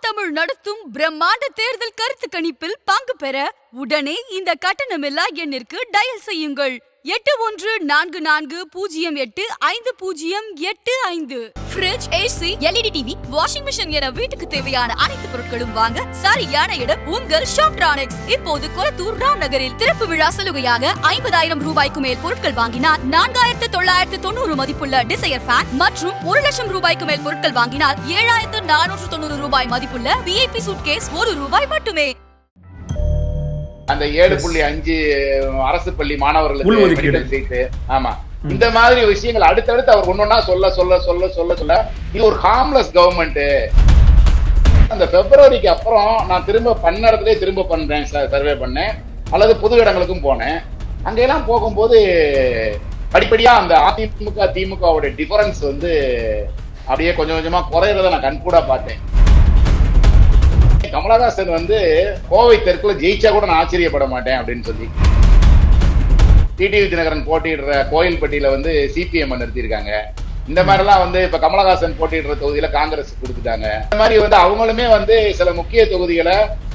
தமிழ் நடத்தும் பிரம்மாண்ட தேர்தல் கருத்து கணிப்பில் பங்கு பெற உடனே இந்த கட்டணமில்லா எண்ணிற்கு டயல் செய்யுங்கள் எட்டு ஒன்று நான்கு நான்கு பூஜ்ஜியம் எட்டு ஐந்து பூஜ்ஜியம் எட்டு ஐந்து fridge AC LED TV washing machine என வீட்டுக்கு தேவையான அனைத்து பொருட்களும் வாங்க சரியான இடம் உங்கள் ஷாப்ட்ரானிக்ஸ் இப்போது கொளத்தூர் ராம் நகரில் திறப்பு விழா சலுகையாக ஐம்பதாயிரம் ரூபாய்க்கு மேல் பொருட்கள் வாங்கினால் நான்காயிரத்து தொள்ளாயிரத்து தொண்ணூறு மதிப்புள்ள டிசையர் ஃபேன் மற்றும் ஒரு லட்சம் ரூபாய்க்கு மேல் பொருட்கள் வாங்கினால் ஏழாயிரத்து நானூற்று தொண்ணூறு ரூபாய் மதிப்புள்ள விஐபி சூட்கேஸ் ஒரு ரூபாய் மட்டுமே அந்த ஏழு புள்ளி அஞ்சு அரசு பள்ளி மாணவர்களுக்கு உள்ஒதுக்கீடு. medical சீட்டு ஆமா இந்த மாதிரி விஷயங்கள் அடுத்தடுத்து அவர் ஒன்னொன்னா சொல்ல சொல்ல சொல்ல சொல்ல சொல்ல இது ஒரு ஹார்ம்லெஸ் கவர்மெண்ட் அந்த பிப்ரவரிக்கு அப்புறம் நான் திரும்ப பண்ண இடத்துலயே திரும்ப பண்றேன் சர்வே பண்ணேன் அல்லது புது இடங்களுக்கும் போனேன் அங்கெல்லாம் போகும்போது படிப்படியா அந்த அதிமுக திமுகவுடைய டிஃபரன்ஸ் வந்து அப்படியே கொஞ்சம் கொஞ்சமா குறையறத நான் கண்கூடா பார்த்தேன் கமலஹாசன் வந்து கோவை தெற்குல ஜெயிச்சா கூட நான் ஆச்சரியப்பட மாட்டேன் அப்படின்னு சொல்லி டிடிவி தினகரன் போட்டியிடுற கோயில்பட்டியில வந்து சிபிஎம் நிறுத்தியிருக்காங்க இந்த மாதிரி எல்லாம் வந்து இப்ப கமலஹாசன் போட்டியிடுற தொகுதியில காங்கிரஸ் கொடுத்துட்டாங்க இந்த மாதிரி வந்து அவங்களுமே வந்து சில முக்கிய தொகுதிகளை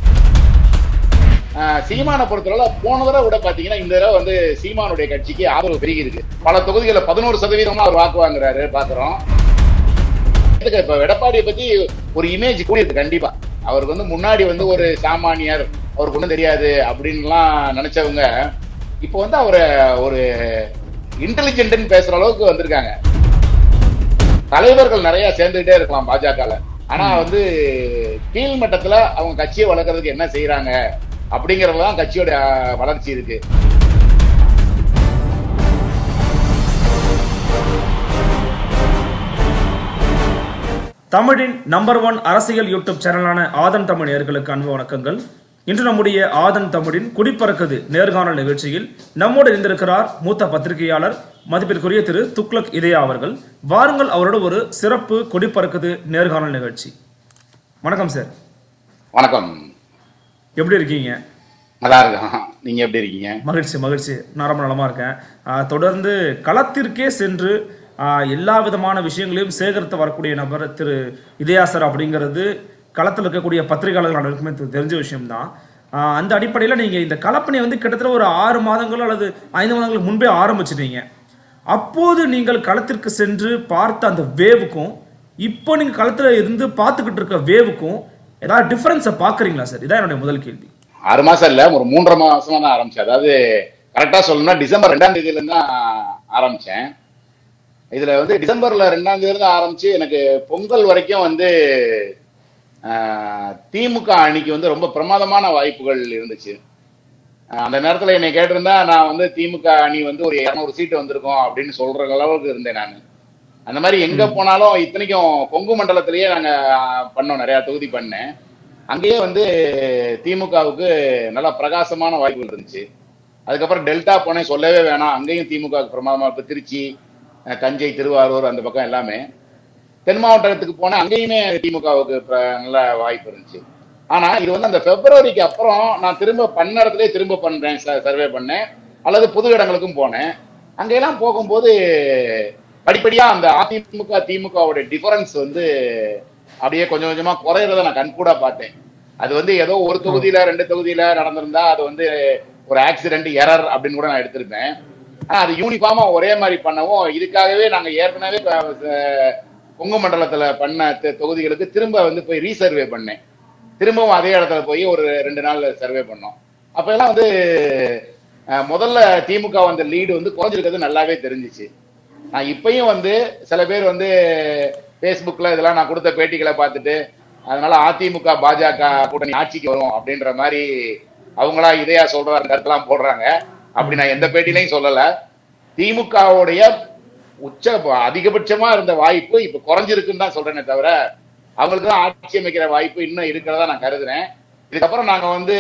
ஆஹ், சீமானை பொறுத்தவரை போன தடவை விட பாத்தீங்கன்னா இந்த தடவை வந்து சீமானுடைய கட்சிக்கு ஆதரவு பெருகி இருக்கு பல தொகுதிகளில் பதினோரு சதவீதமா அவர் வாக்கு வாங்குறாரு பாக்குறோம் இதுக்கு இப்ப எடப்பாடியை பத்தி ஒரு இமேஜ் கூடியிருக்கு கண்டிப்பா அவருக்கு வந்து முன்னாடி வந்து ஒரு சாமானியர் அவருக்கு ஒண்ணும் தெரியாது அப்படின்லாம் நினைச்சவங்க இப்போ வந்து அவரை ஒரு இன்டெலிஜென்ட்னு பேசுற அளவுக்கு வந்திருக்காங்க தலைவர்கள் நிறைய சேர்ந்துகிட்டே இருக்கலாம் பாஜகல ஆனா வந்து கீழ் மட்டத்துல அவங்க கட்சியை வளர்க்கறதுக்கு என்ன செய்யறாங்க அப்படிங்கறதுதான் கட்சியோட அஹ், வளர்ச்சி இருக்கு தமிழின் நம்பர் ஒன் அரசியல் யூடியூப் சேனலான ஆதன் தமிழ் நேயர்களுக்கு அன்பு வணக்கங்கள் இன்று நம்முடைய ஆதன் தமிழின் குடிப்பறக்குது நேர்காணல் நிகழ்ச்சியில் நம்மோடு இருந்திருக்கிறார் மூத்த பத்திரிகையாளர் மதிப்பிற்குரிய திரு துக்ளக் இதயா அவர்கள் வாருங்கள் அவரோட ஒரு சிறப்பு குடிப்பறக்குது நேர்காணல் நிகழ்ச்சி வணக்கம் சார் வணக்கம் எப்படி இருக்கீங்க நல்லா இருக்கோம் நீங்க எப்படி இருக்கீங்க மகிழ்ச்சி மகிழ்ச்சி நான் ரொம்ப நலமா இருக்கேன் ஆஹ் தொடர்ந்து களத்திற்கே சென்று ஆஹ் எல்லா விதமான விஷயங்களையும் சேகரித்து வரக்கூடிய நபர் திரு இதயா சார் அப்படிங்கிறது களத்தில் இருக்கக்கூடிய பத்திரிகையாளர்கள் அனைவருக்குமே தெ- தெரிஞ்ச விஷயம்தான் ஆஹ் அந்த அடிப்படையில் நீங்கள் இந்த கலப்பணி வந்து கிட்டத்தட்ட ஒரு ஆறு மாதங்கள் அல்லது ஐந்து மாதங்களுக்கு முன்பே ஆரம்பிச்சிட்டீங்க அப்போது நீங்கள் களத்திற்கு சென்று பார்த்த அந்த வேவுக்கும் இப்போ நீங்கள் களத்தில் இருந்து பார்த்துக்கிட்டு இருக்க வேவுக்கும் ஏதாவது டிஃபரன்ஸை பார்க்குறீங்களா சார் இதான் என்னுடைய முதல் கேள்வி ஆறு மாசம் இல்ல ஒரு மூன்றரை மாசமா தான் ஆரம்பிச்சேன் அதாவது கரெக்டா சொல்லணும்னா டிசம்பர் ரெண்டாம் தேதியில இருந்து தான் ஆரம்பிச்சேன் இதுல வந்து டிசம்பர்ல ரெண்டாம் தேதியில இருந்து ஆரம்பிச்சு எனக்கு பொங்கல் வரைக்கும் வந்து ஆஹ், திமுக அணிக்கு வந்து ரொம்ப பிரமாதமான வாய்ப்புகள் இருந்துச்சு ஆஹ், அந்த நேரத்துல என்னை கேட்டிருந்தா நான் வந்து திமுக அணி வந்து ஒரு இருநூறு சீட்டு வந்திருக்கோம் அப்படின்னு சொல்ற அளவுக்கு இருந்தேன் நான் அந்த மாதிரி எங்க போனாலும் இத்தனைக்கும் கொங்கு மண்டலத்திலேயே நாங்க ஆஹ், பண்ணோம் நிறைய தொகுதி பண்ணேன் அங்கேயே வந்து திமுகவுக்கு நல்ல பிரகாசமான வாய்ப்புகள் இருந்துச்சு அதுக்கப்புறம் டெல்டா போனேன் சொல்லவே வேணாம் அங்கேயும் திமுக வுக்கு பிரமாதமா இப்ப திருச்சி அஹ், தஞ்சை திருவாரூர் அந்த பக்கம் எல்லாமே தென் மாவட்டத்துக்கு போனேன் அங்கேயுமே திமுகவுக்கு ப- நல்ல வாய்ப்பு இருந்துச்சு ஆனா இது வந்து அந்த பிப்ரவரிக்கு அப்புறம் நான் திரும்ப பண்ண இடத்துலயே திரும்ப பண்றேன் சர்வே பண்ணேன் அல்லது புது இடங்களுக்கும் போனேன் அங்கெல்லாம் போகும்போது படிப்படியா அந்த அதிமுக திமுகவுடைய டிஃபரன்ஸ் வந்து அப்படியே கொஞ்சம் கொஞ்சமா குறையறத நான் கண்கூடா பார்த்தேன் அது வந்து ஏதோ ஒரு தொகுதியில ரெண்டு தொகுதியில நடந்திருந்தா அது வந்து ஒரு ஆக்சிடென்ட் எரர் அப்படின்னு கூட நான் எடுத்திருப்பேன் ஆனா அது யூனிஃபார்மா ஒரே மாதிரி பண்ணவும் இதுக்காகவே நாங்க ஏற்கனவே அஹ், கொங்கு மண்டலத்துல பண்ண தொ- தொகுதிகளுக்கு திரும்ப வந்து போய் ரீசர்வே பண்ணேன் திரும்பவும் அதே இடத்துல போய் ஒரு ரெண்டு நாள் சர்வே பண்ணோம் அப்ப எல்லாம் வந்து அஹ், முதல்ல திமுக வந்த லீடு வந்து குறைஞ்சிருக்கிறது நல்லாவே தெரிஞ்சிச்சு நான் இப்பயும் வந்து சில பேர் வந்து ஃபேஸ்புக்ல இதெல்லாம் நான் கொடுத்த பேட்டிகளை பார்த்துட்டு அதனால அதிமுக பாஜக கூட்டணி ஆட்சிக்கு வரும் அப்படின்ற மாதிரி அவங்களா இதையா சொல்ற கருத்தெல்லாம் போடுறாங்க அப்படி நான் எந்த பேட்டிலையும் சொல்லல திமுகவுடைய உச்ச அதிகபட்சமா இருந்த வாய்ப்பு இப்ப குறைஞ்சிருக்குன்னு தான் சொல்றேனே தவிர அவங்களுக்கு தான் ஆட்சி அமைக்கிற வாய்ப்பு இன்னும் இருக்கிறதா நான் கருதுறேன் இதுக்கப்புறம் நாங்க வந்து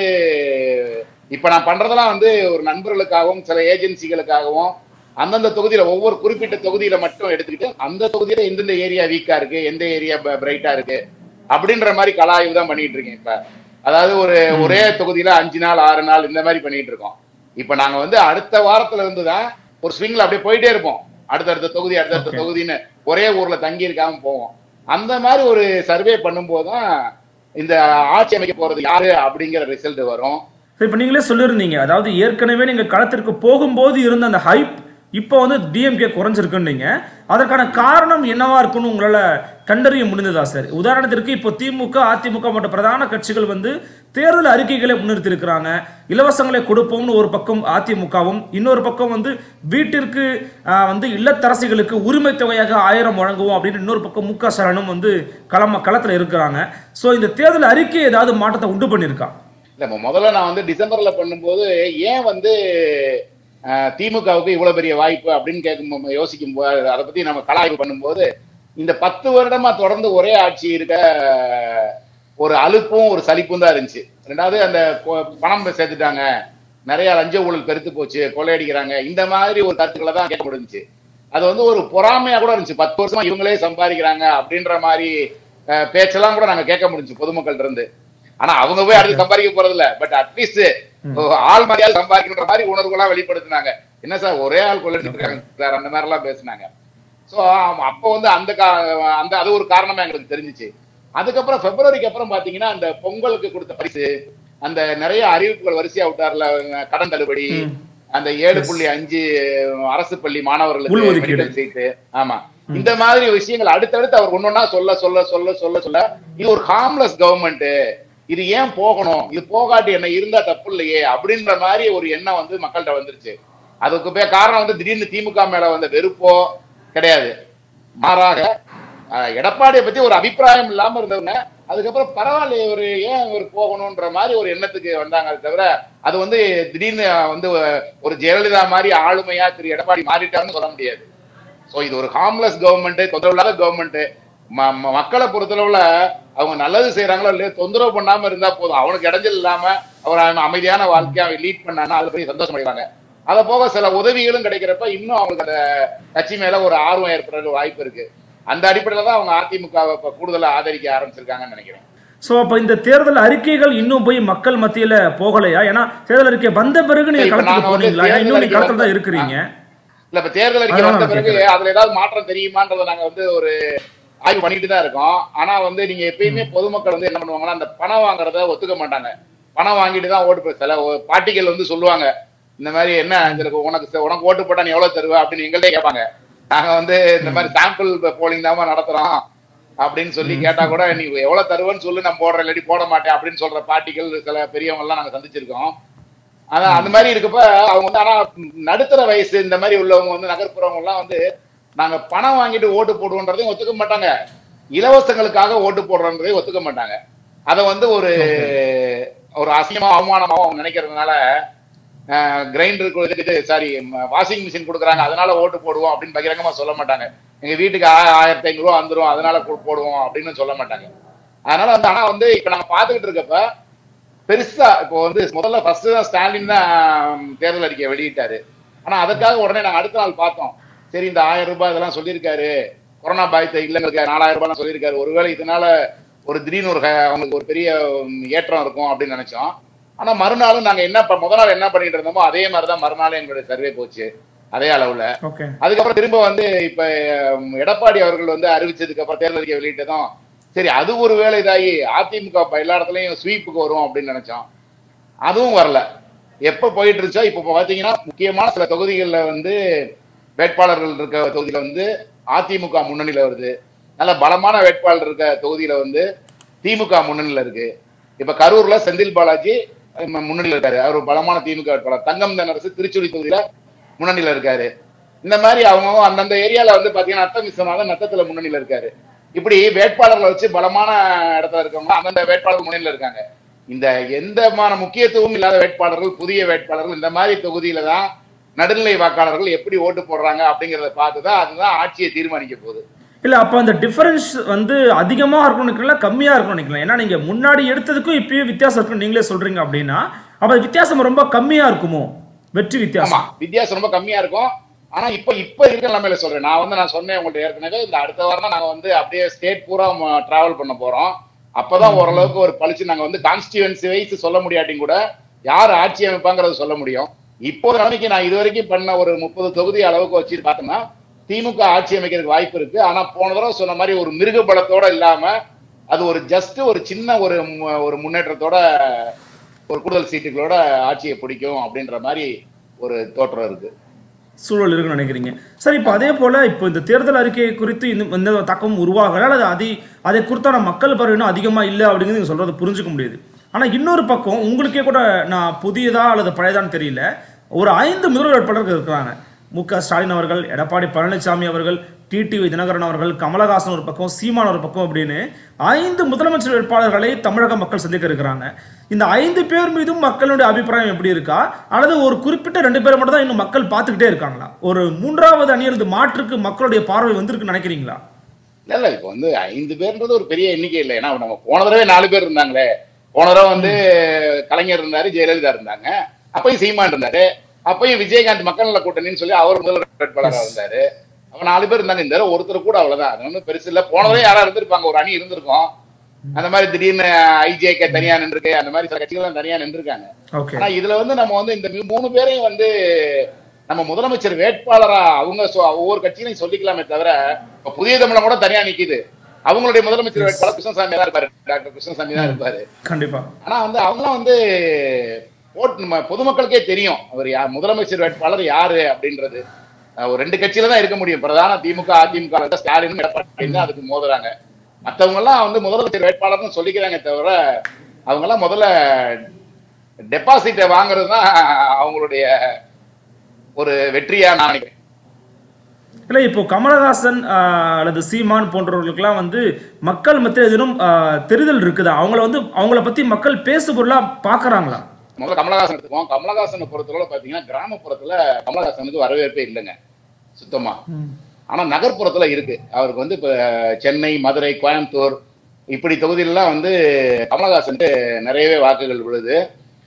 இப்ப நான் பண்றதெல்லாம் வந்து ஒரு நண்பர்களுக்காகவும் சில ஏஜென்சிகளுக்காகவும் அந்தந்த தொகுதியில ஒவ்வொரு குறிப்பிட்ட தொகுதியில மட்டும் எடுத்துக்கிட்டு அந்த தொகுதியில எந்தெந்த ஏரியா வீக்கா இருக்கு எந்த ஏரியா பிரைட்டா இருக்கு அப்படின்ற மாதிரி கலாய்வு தான் பண்ணிட்டு இருக்கேன் இப்ப அதாவது ஒரு ஒரே தொகுதியில அஞ்சு நாள் ஆறு நாள் இந்த மாதிரி பண்ணிட்டு இருக்கோம் இப்ப நாங்க வந்து அடுத்த வாரத்துல இருந்து தான் ஒரு ஸ்விங்ல அப்படியே போயிட்டே இருப்போம் அடுத்தடுத்த தொகுதி அடுத்தடுத்த Okay. தொகுதின்னு ஒரே ஊர்ல தங்கி இருக்காம போவோம் அந்த மாதிரி ஒரு சர்வே பண்ணும்போது தான் இந்த ஆட்சி அமைக்க போறது யாரு அப்படிங்கிற ரிசல்ட் வரும் சரி, இப்ப நீங்களே சொல்லியிருந்தீங்க அதாவது ஏற்கனவே நீங்க களத்திற்கு போகும்போது இருந்த அந்த ஹைப் இப்போ வந்து டிஎம்கே குறைஞ்சிருக்குன்னீங்க அதற்கான காரணம் என்னவா இருக்குன்னு உங்களால கண்டறிய முடிந்ததா சார் உதாரணத்திற்கு இப்போ திமுக அதிமுக போன்ற பிரதான கட்சிகள் வந்து தேர்தல் அறிக்கைகளை முன்னிறுத்தியிருக்கிறாங்க இலவசங்களை கொடுப்போம்னு ஒரு பக்கம் அதிமுகவும் இன்னொரு பக்கம் வந்து வீட்டிற்கு ஆஹ், வந்து இல்லத்தரசிகளுக்கு உரிமை தொகையாக ஆயிரம் வழங்குவோம் அப்படின்னு இன்னொரு பக்கம் மு க ஸ்டாலினும் வந்து களம களத்தில் இருக்கிறாங்க ஸோ இந்த தேர்தல் அறிக்கை ஏதாவது மாற்றத்தை உண்டு பண்ணியிருக்கா இல்ல இப்ப முதல்ல நான் வந்து டிசம்பர்ல பண்ணும்போது ஏன் வந்து அஹ், திமுகவுக்கு இவ்வளவு பெரிய வாய்ப்பு அப்படின்னு கேட்கும் யோசிக்கும் போது அதை பத்தி நம்ம கலாய்வு பண்ணும்போது இந்த பத்து வருடமா தொடர்ந்து ஒரே ஆட்சி இருக்க ஒரு அலுப்பும் ஒரு சலிப்பும் தான் இருந்துச்சு ரெண்டாவது அந்த கொ- பணம் சேர்த்துட்டாங்க நிறைய லஞ்ச ஊழல் பெருத்து போச்சு கொள்ளையடிக்கிறாங்க இந்த மாதிரி ஒரு கருத்துக்களை தான் கேட்க முடிஞ்சுச்சு அது வந்து ஒரு பொறாமையா கூட இருந்துச்சு பத்து வருஷமா இவங்களே சம்பாதிக்கிறாங்க அப்படின்ற மாதிரி அஹ், பேச்செல்லாம் கூட நாங்க கேட்க முடிஞ்சு பொதுமக்கள்கிட்ட இருந்து ஆனா அவங்க போய் அடுத்து சம்பாதிக்க போறது இல்ல பட் அட்லீஸ்ட் ஆள் மரியாதை சம்பாதிக்கின்ற மாதிரி உணர்வுகள்லாம் வெளிப்படுத்தினாங்க என்ன சார் ஒரே ஆள் கொள்ளைட்டு இருக்காங்க சார் அந்த மாதிரி எல்லாம் பேசினாங்க சோ அப்போ வந்து அந்த கா- அந்த அது ஒரு காரணமா எங்களுக்கு தெரிஞ்சுச்சு அதுக்கப்புறம் பிப்ரவரிக்கு அப்புறம் பாத்தீங்கன்னா அந்த பொங்கலுக்கு கொடுத்த பரிசு அந்த நிறைய அறிவிப்புகள் வரிசையா விட்டார்ல கடன் தள்ளுபடி அந்த ஏழு புள்ளி அஞ்சு அரசு பள்ளி மாணவர்களுக்கு உள்ஒதுக்கீடு. medical சீட்டு ஆமா இந்த மாதிரி விஷயங்கள் அடுத்தடுத்து அவர் ஒன்னொன்னா சொல்ல சொல்ல சொல்ல சொல்ல சொல்ல இது ஒரு ஹார்ம்லெஸ் கவர்மெண்ட் இது ஏன் போகணும் இது போகாட்டி என்ன இருந்தா தப்பு இல்லையே அப்படின்ற மாதிரி ஒரு எண்ணம் வந்து மக்கள்கிட்ட வந்துருச்சு அதுக்கு போய் காரணம் வந்து திடீர்னு திமுக மேல வந்த வெறுப்போ கிடையாது மாறாக அஹ், எடப்பாடியை பத்தி ஒரு அபிப்பிராயம் இல்லாம இருந்தவங்க அதுக்கப்புறம் பரவாயில்ல இவர் ஏன் இவர் போகணும்ன்ற மாதிரி ஒரு எண்ணத்துக்கு வந்தாங்க தவிர அது வந்து திடீர்னு வந்து ஒரு ஜெயலலிதா மாதிரி ஆளுமையா திரு எடப்பாடி மாறிட்டாருன்னு சொல்ல முடியாது சோ இது ஒரு ஹார்ம்லெஸ் கவர்மெண்ட் தொந்தரவு இல்லாத கவர்மெண்ட் மக்களை பொறுத்தளவுல அவங்க நல்லது செய்யறாங்களோ இல்லையோ தொந்தரவு பண்ணாம இருந்தா போதும் அவனுக்கு இடைஞ்சல் இல்லாம அவர் அவன் அமைதியான வாழ்க்கையை அவன் லீட் பண்ணானா அதுல போய் சந்தோஷம் அடைவாங்க அதை போக சில உதவிகளும் கிடைக்கிறப்ப இன்னும் அவங்களுக்கு அந்த கட்சி மேல ஒரு ஆர்வம் ஏற்படுறதுக்கு வாய்ப்பு இருக்கு அந்த அடிப்படையில தான் அவங்க அதிமுக இப்ப கூடுதலா ஆதரிக்க ஆரம்பிச்சிருக்காங்கன்னு நினைக்கிறேன் ஸோ அப்போ இந்த தேர்தல் அறிக்கைகள் இன்னும் போய் மக்கள் மத்தியில போகலையா ஏன்னா தேர்தல் அறிக்கை வந்த பிறகு நீங்க இப்ப களத்துக்கு நாங்க வந்து போனீங்களா ஏன்னா இன்னும் நீங்க தேர்தல் களத்துல தான் அறிக்கை இருக்கிறீங்க இல்ல இப்ப தேர்தல் அறிக்கை அதனால வந்த நான் பிறகு கேட்கிறேன். அதுல ஏதாவது மாற்றம் தெரியுமான்றதை நாங்க வந்து ஒரு ஆய்வு பண்ணிட்டு தான் இருக்கோம் ஆனா வந்து நீங்க எப்பயுமே பொதுமக்கள் வந்து என்ன பண்ணுவாங்கன்னா அந்த பணம் வாங்குறத ஒத்துக்க மாட்டாங்க பணம் வாங்கிட்டு தான் ஓட்டு போய் சில ஒ- பாட்டிகள் வந்து சொல்லுவாங்க இந்த மாதிரி என்ன இதுல உனக்கு செ- உனக்கு ஓட்டு போட்டா நீ எவ்வளவு தருவ அப்படின்னு எங்கள்டே கேட்பாங்க நாங்க வந்து இந்த மாதிரி சாம்பிள் போலிங் தான் நடத்துறோம் அப்படின்னு சொல்லி கேட்டா கூட நீ எவ்வளவு தருவேன்னு சொல்லி நான் போடுறேன் இல்லாட்டி போட மாட்டேன் அப்படின்னு சொல்ற பாட்டிகள் சில பெரியவங்க எல்லாம் நாங்க சந்திச்சிருக்கோம் அதான் அந்த மாதிரி இருக்கப்ப அவங்க வந்து ஆனா நடுத்தர வயசு இந்த மாதிரி உள்ளவங்க வந்து நகர்ப்புறவங்க எல்லாம் வந்து நாங்க பணம் வாங்கிட்டு ஓட்டு போடுவோன்றதையும் ஒத்துக்க மாட்டாங்க இலவசங்களுக்காக ஓட்டு போடுறோன்றதையும் ஒத்துக்க மாட்டாங்க அதை வந்து ஒரு ஒரு அசிங்கமா அவமானமா அவங்க நினைக்கிறதுனால கிரைண்டர் இது சாரி வாஷிங் மிஷின் கொடுக்குறாங்க அதனால ஓட்டு போடுவோம் அப்படின்னு பகிரங்கமா சொல்ல மாட்டாங்க எங்க வீட்டுக்கு ஆ- ஆயிரத்தி ஐநூறு ரூபா வந்துரும் அதனால போ- போடுவோம் அப்படின்னு சொல்ல மாட்டாங்க அதனால வந்து ஆனா வந்து இப்ப நாங்க பாத்துக்கிட்டு இருக்கப்ப பெருசா இப்போ வந்து முதல்ல ஃபர்ஸ்ட் தான் ஸ்டாலின் தான் தேர்தல் அறிக்கையை வெளியிட்டாரு ஆனா அதுக்காக உடனே நாங்க அடுத்த நாள் பார்த்தோம் சரி இந்த ஆயிரம் ரூபாய் இதெல்லாம் சொல்லியிருக்காரு கொரோனா பாதித்த இல்லங்களுக்கு நாலாயிரம் ரூபாய் சொல்லியிருக்காரு ஒருவேளை இதனால ஒரு திடீர்னு ஒரு க- அவங்களுக்கு ஒரு பெரிய உம், ஏற்றம் இருக்கும் அப்படின்னு நினைச்சோம் ஆனா மறுநாளும் நாங்க என்ன ப- முத நாள் என்ன பண்ணிட்டு இருந்தோமோ அதே மாதிரிதான் மறுநாள் எங்களுடைய சர்வே போச்சு அதே அளவுல ஓகே அதுக்கப்புறம் திரும்ப வந்து இப்ப உம், எடப்பாடி அவர்கள் வந்து அறிவிச்சதுக்கு அப்புறம் தேர்தல் அறிக்கை வெளியிட்டதும் சரி அது ஒரு வேலை இதாகி அதிமுக இப்ப எல்லா இடத்துலயும் ஸ்வீப்புக்கு வரும் அப்படின்னு நினைச்சோம் அதுவும் வரல எப்ப போயிட்டு இருந்துச்சோ இப்ப பாத்தீங்கன்னா முக்கியமான சில தொகுதிகள்ல வந்து வேட்பாளர்கள் இருக்க தொகுதியில வந்து அதிமுக முன்னணியில வருது நல்ல பலமான வேட்பாளர் இருக்க தொகுதியில வந்து திமுக முன்னணியில இருக்கு இப்ப கரூர்ல செந்தில் பாலாஜி அஹ், முன்னணியில இருக்காரு அவர் ஒரு பலமான திமுக வேட்பாளர் தங்கம் தென்னரசு திருச்சுழி தொகுதியில முன்னணியில இருக்காரு இந்த மாதிரி அவங்க அந்தந்த ஏரியால வந்து பாத்தீங்கன்னா நத்தம் விஸ்வநாதன் நத்தத்துல முன்னணியில இருக்காரு இப்படி வேட்பாளர்களை வச்சு பலமான இடத்துல இருக்கவங்க அந்தந்த வேட்பாளர்கள் முன்னணியில இருக்காங்க இந்த எந்தமான முக்கியத்துவம் இல்லாத வேட்பாளர்கள் புதிய வேட்பாளர்கள் இந்த மாதிரி தொகுதியில தான் நடுநிலை வாக்காளர்கள் எப்படி ஓட்டு போடுறாங்க அப்படிங்கறத பார்த்துதான் அதுதான் ஆட்சியை தீர்மானிக்க போகுது இல்ல அப்ப அந்த டிஃபரன்ஸ் வந்து அதிகமா இருக்கும்னு நினைக்கலாம் கம்மியா இருக்கும்னு நினைக்கலாம் ஏன்னா நீங்க முன்னாடி எடுத்ததுக்கும் இப்பயும் வித்தியாசம் இருக்குன்னு நீங்களே சொல்றீங்க அப்படின்னா அப்ப வித்தியாசம் ரொம்ப கம்மியா இருக்குமோ வெற்றி ஆமா வித்தியாசம் வித்தியாசம் ரொம்ப கம்மியா இருக்கும் ஆனா இப்ப இப்ப இருக்கிற நிலைமையில சொல்றேன் நான் வந்து நான் சொன்னேன் உங்கள்ட்ட ஏற்கனவே இந்த அடுத்த வாரம் தான் நாங்க வந்து அப்படியே ஸ்டேட் பூரா டிராவல் பண்ண போறோம் அப்பதான் ஓரளவுக்கு ஒரு பழிச்சு நாங்க வந்து கான்ஸ்டியூவன்சி வைஸ் சொல்ல முடியாட்டியும் கூட யார் ஆட்சி அமைப்பாங்கிறத சொல்ல முடியும் இப்போது நிலைமைக்கு நான் இது வரைக்கும் பண்ண ஒரு முப்பது தொகுதி அளவுக்கு வச்சு பார்த்தோம்னா திமுக ஆட்சி அமைக்கிறதுக்கு வாய்ப்பு இருக்கு ஆனா போன தடவை சொன்ன மாதிரி ஒரு மிருக பலத்தோட இல்லாம அது ஒரு ஜஸ்ட் ஒரு சின்ன ஒரு மு- ஒரு முன்னேற்றத்தோட ஒரு கூடுதல் சீட்டுகளோட ஆட்சியை பிடிக்கும் அப்படின்ற மாதிரி ஒரு தோற்றம் இருக்கு சூழல் இருக்குன்னு நினைக்கிறீங்க சார் இப்போ அதே போல இப்போ இந்த தேர்தல் அறிக்கை குறித்து இன்னும் எந்த தாக்கமும் உருவாகல அல்லது அதை அதை குறித்தான மக்கள் பார்வை இன்னும் அதிகமாக இல்லை அப்படிங்கிறது நீங்கள் சொல்றதை புரிஞ்சுக்க முடியுது ஆனால் இன்னொரு பக்கம் உங்களுக்கே கூட நான் புதியதா அல்லது பழையதான்னு தெரியல ஒரு ஐந்து முதல்வர் வேட்பாளர்கள் இருக்கிறாங்க மு க ஸ்டாலின் அவர்கள் எடப்பாடி பழனிசாமி அவர்கள் டிடிவி தினகரன் அவர்கள் கமலஹாசன் ஒரு பக்கம் சீமான் ஒரு பக்கம் அப்படின்னு ஐந்து முதலமைச்சர் வேட்பாளர்களை தமிழக மக்கள் சந்திக்க இருக்கிறாங்க இந்த ஐந்து பேர் மீதும் மக்களுடைய அபிப்பிராயம் எப்படி இருக்கா அல்லது ஒரு குறிப்பிட்ட ரெண்டு பேரை மட்டும் தான் இன்னும் மக்கள் பார்த்துக்கிட்டே இருக்காங்களா ஒரு மூன்றாவது அணி அல்லது மாற்றுக்கு மக்களுடைய பார்வை வந்திருக்குன்னு நினைக்கிறீங்களா இல்ல இல்ல இப்ப வந்து ஐந்து பேர்ன்றது ஒரு பெரிய எண்ணிக்கை இல்லை ஏன்னா நம்ம போன தடவை நாலு பேர் இருந்தாங்களே போன தடவை வந்து கலைஞர் இருந்தாரு ஜெயலலிதா இருந்தாங்க அப்பயும் சீமான் இருந்தாரு அப்பயும் விஜயகாந்த் மக்கள் நல கூட்டணின்னு சொல்லி அவர் முதல்வர் வேட்பாளராக இருந்தாரு அவன் நாலு பேர் இருந்தாங்க இந்த தடவை ஒருத்தர் கூட அவ்வளவுதான் அது ஒன்றும் பெருசு இல்ல போன தடவை யாரா இருந்திருப்பாங்க ஒரு அணி இருந்திருக்கும் அந்த மாதிரி திடீர்னு ஐஜேகே தனியா நின்றுருக்கு அந்த மாதிரி சில கட்சிகள் தனியா நின்றுருக்காங்க ஓகே ஆனா இதுல வந்து நம்ம வந்து இந்த மூணு பேரையும் வந்து நம்ம முதலமைச்சர் வேட்பாளரா அவங்க சொ- ஒவ்வொரு கட்சியிலையும் சொல்லிக்கலாமே தவிர இப்ப புதிய தமிழகம் கூட தனியா நிக்குது அவங்களுடைய முதலமைச்சர் வேட்பாளர் கிருஷ்ணசாமி தான் இருப்பாரு டாக்டர் கிருஷ்ணசாமி தான் இருப்பாரு கண்டிப்பா ஆனா வந்து அவங்களாம் வந்து ஓட் நம்ம பொதுமக்களுக்கே தெரியும் அவர் யா முதலமைச்சர் வேட்பாளர் யாரு அப்படின்றது அஹ் ஒரு ரெண்டு கட்சியில தான் இருக்க முடியும் பிரதான திமுக அதிமுக ல தான் ஸ்டாலினும் எடப்பாடி தான் அதுக்கு மோதுறாங்க மத்தவங்க எல்லாம் வந்து முதலமைச்சர் வேட்பாளர்னு சொல்லிக்கிறாங்க தவிர அவங்க எல்லாம் முதல்ல டெபாசிட்டை வாங்குறது தான் அவங்களுடைய ஒரு வெற்றியா நான் நினைக்கிறேன் இல்லை இப்போ கமலஹாசன் ஆஹ், அல்லது சீமான் போன்றவர்களுக்கெல்லாம் வந்து மக்கள் மத்தியில் எதுவும் ஆஹ், தெரிதல் இருக்குதா அவங்கள வந்து அவங்கள பத்தி மக்கள் பேசு பொருளா பாக்குறாங்களா முதல்ல கமலஹாசன் எடுத்துக்குவோம் கமலஹாசனை பொறுத்தளவு பாத்தீங்கன்னா கிராமப்புறத்துல கமலஹாசனுக்கு வரவேற்பே இல்லைங்க சுத்தமா ஆனா நகர்ப்புறத்துல இருக்கு அவருக்கு வந்து இப்ப சென்னை மதுரை கோயம்புத்தூர் இப்படி தொகுதியிலலாம் வந்து கமலஹாசனுக்கு நிறையவே வாக்குகள் விழுது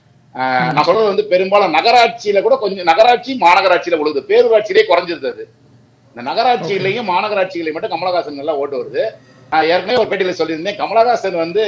ஆஹ் நான் சொல்றது வந்து பெரும்பாலும் நகராட்சியில கூட கொஞ்சம் நகராட்சி மாநகராட்சியில விழுது பேரூராட்சியிலே குறைஞ்சிருது அது இந்த நகராட்சியிலையும் மாநகராட்சிகளையும் மட்டும் கமலஹாசன் நல்லா ஓட்டு வருது நான் ஏற்கனவே ஒரு பேட்டியில சொல்லியிருந்தேன் கமலஹாசன் வந்து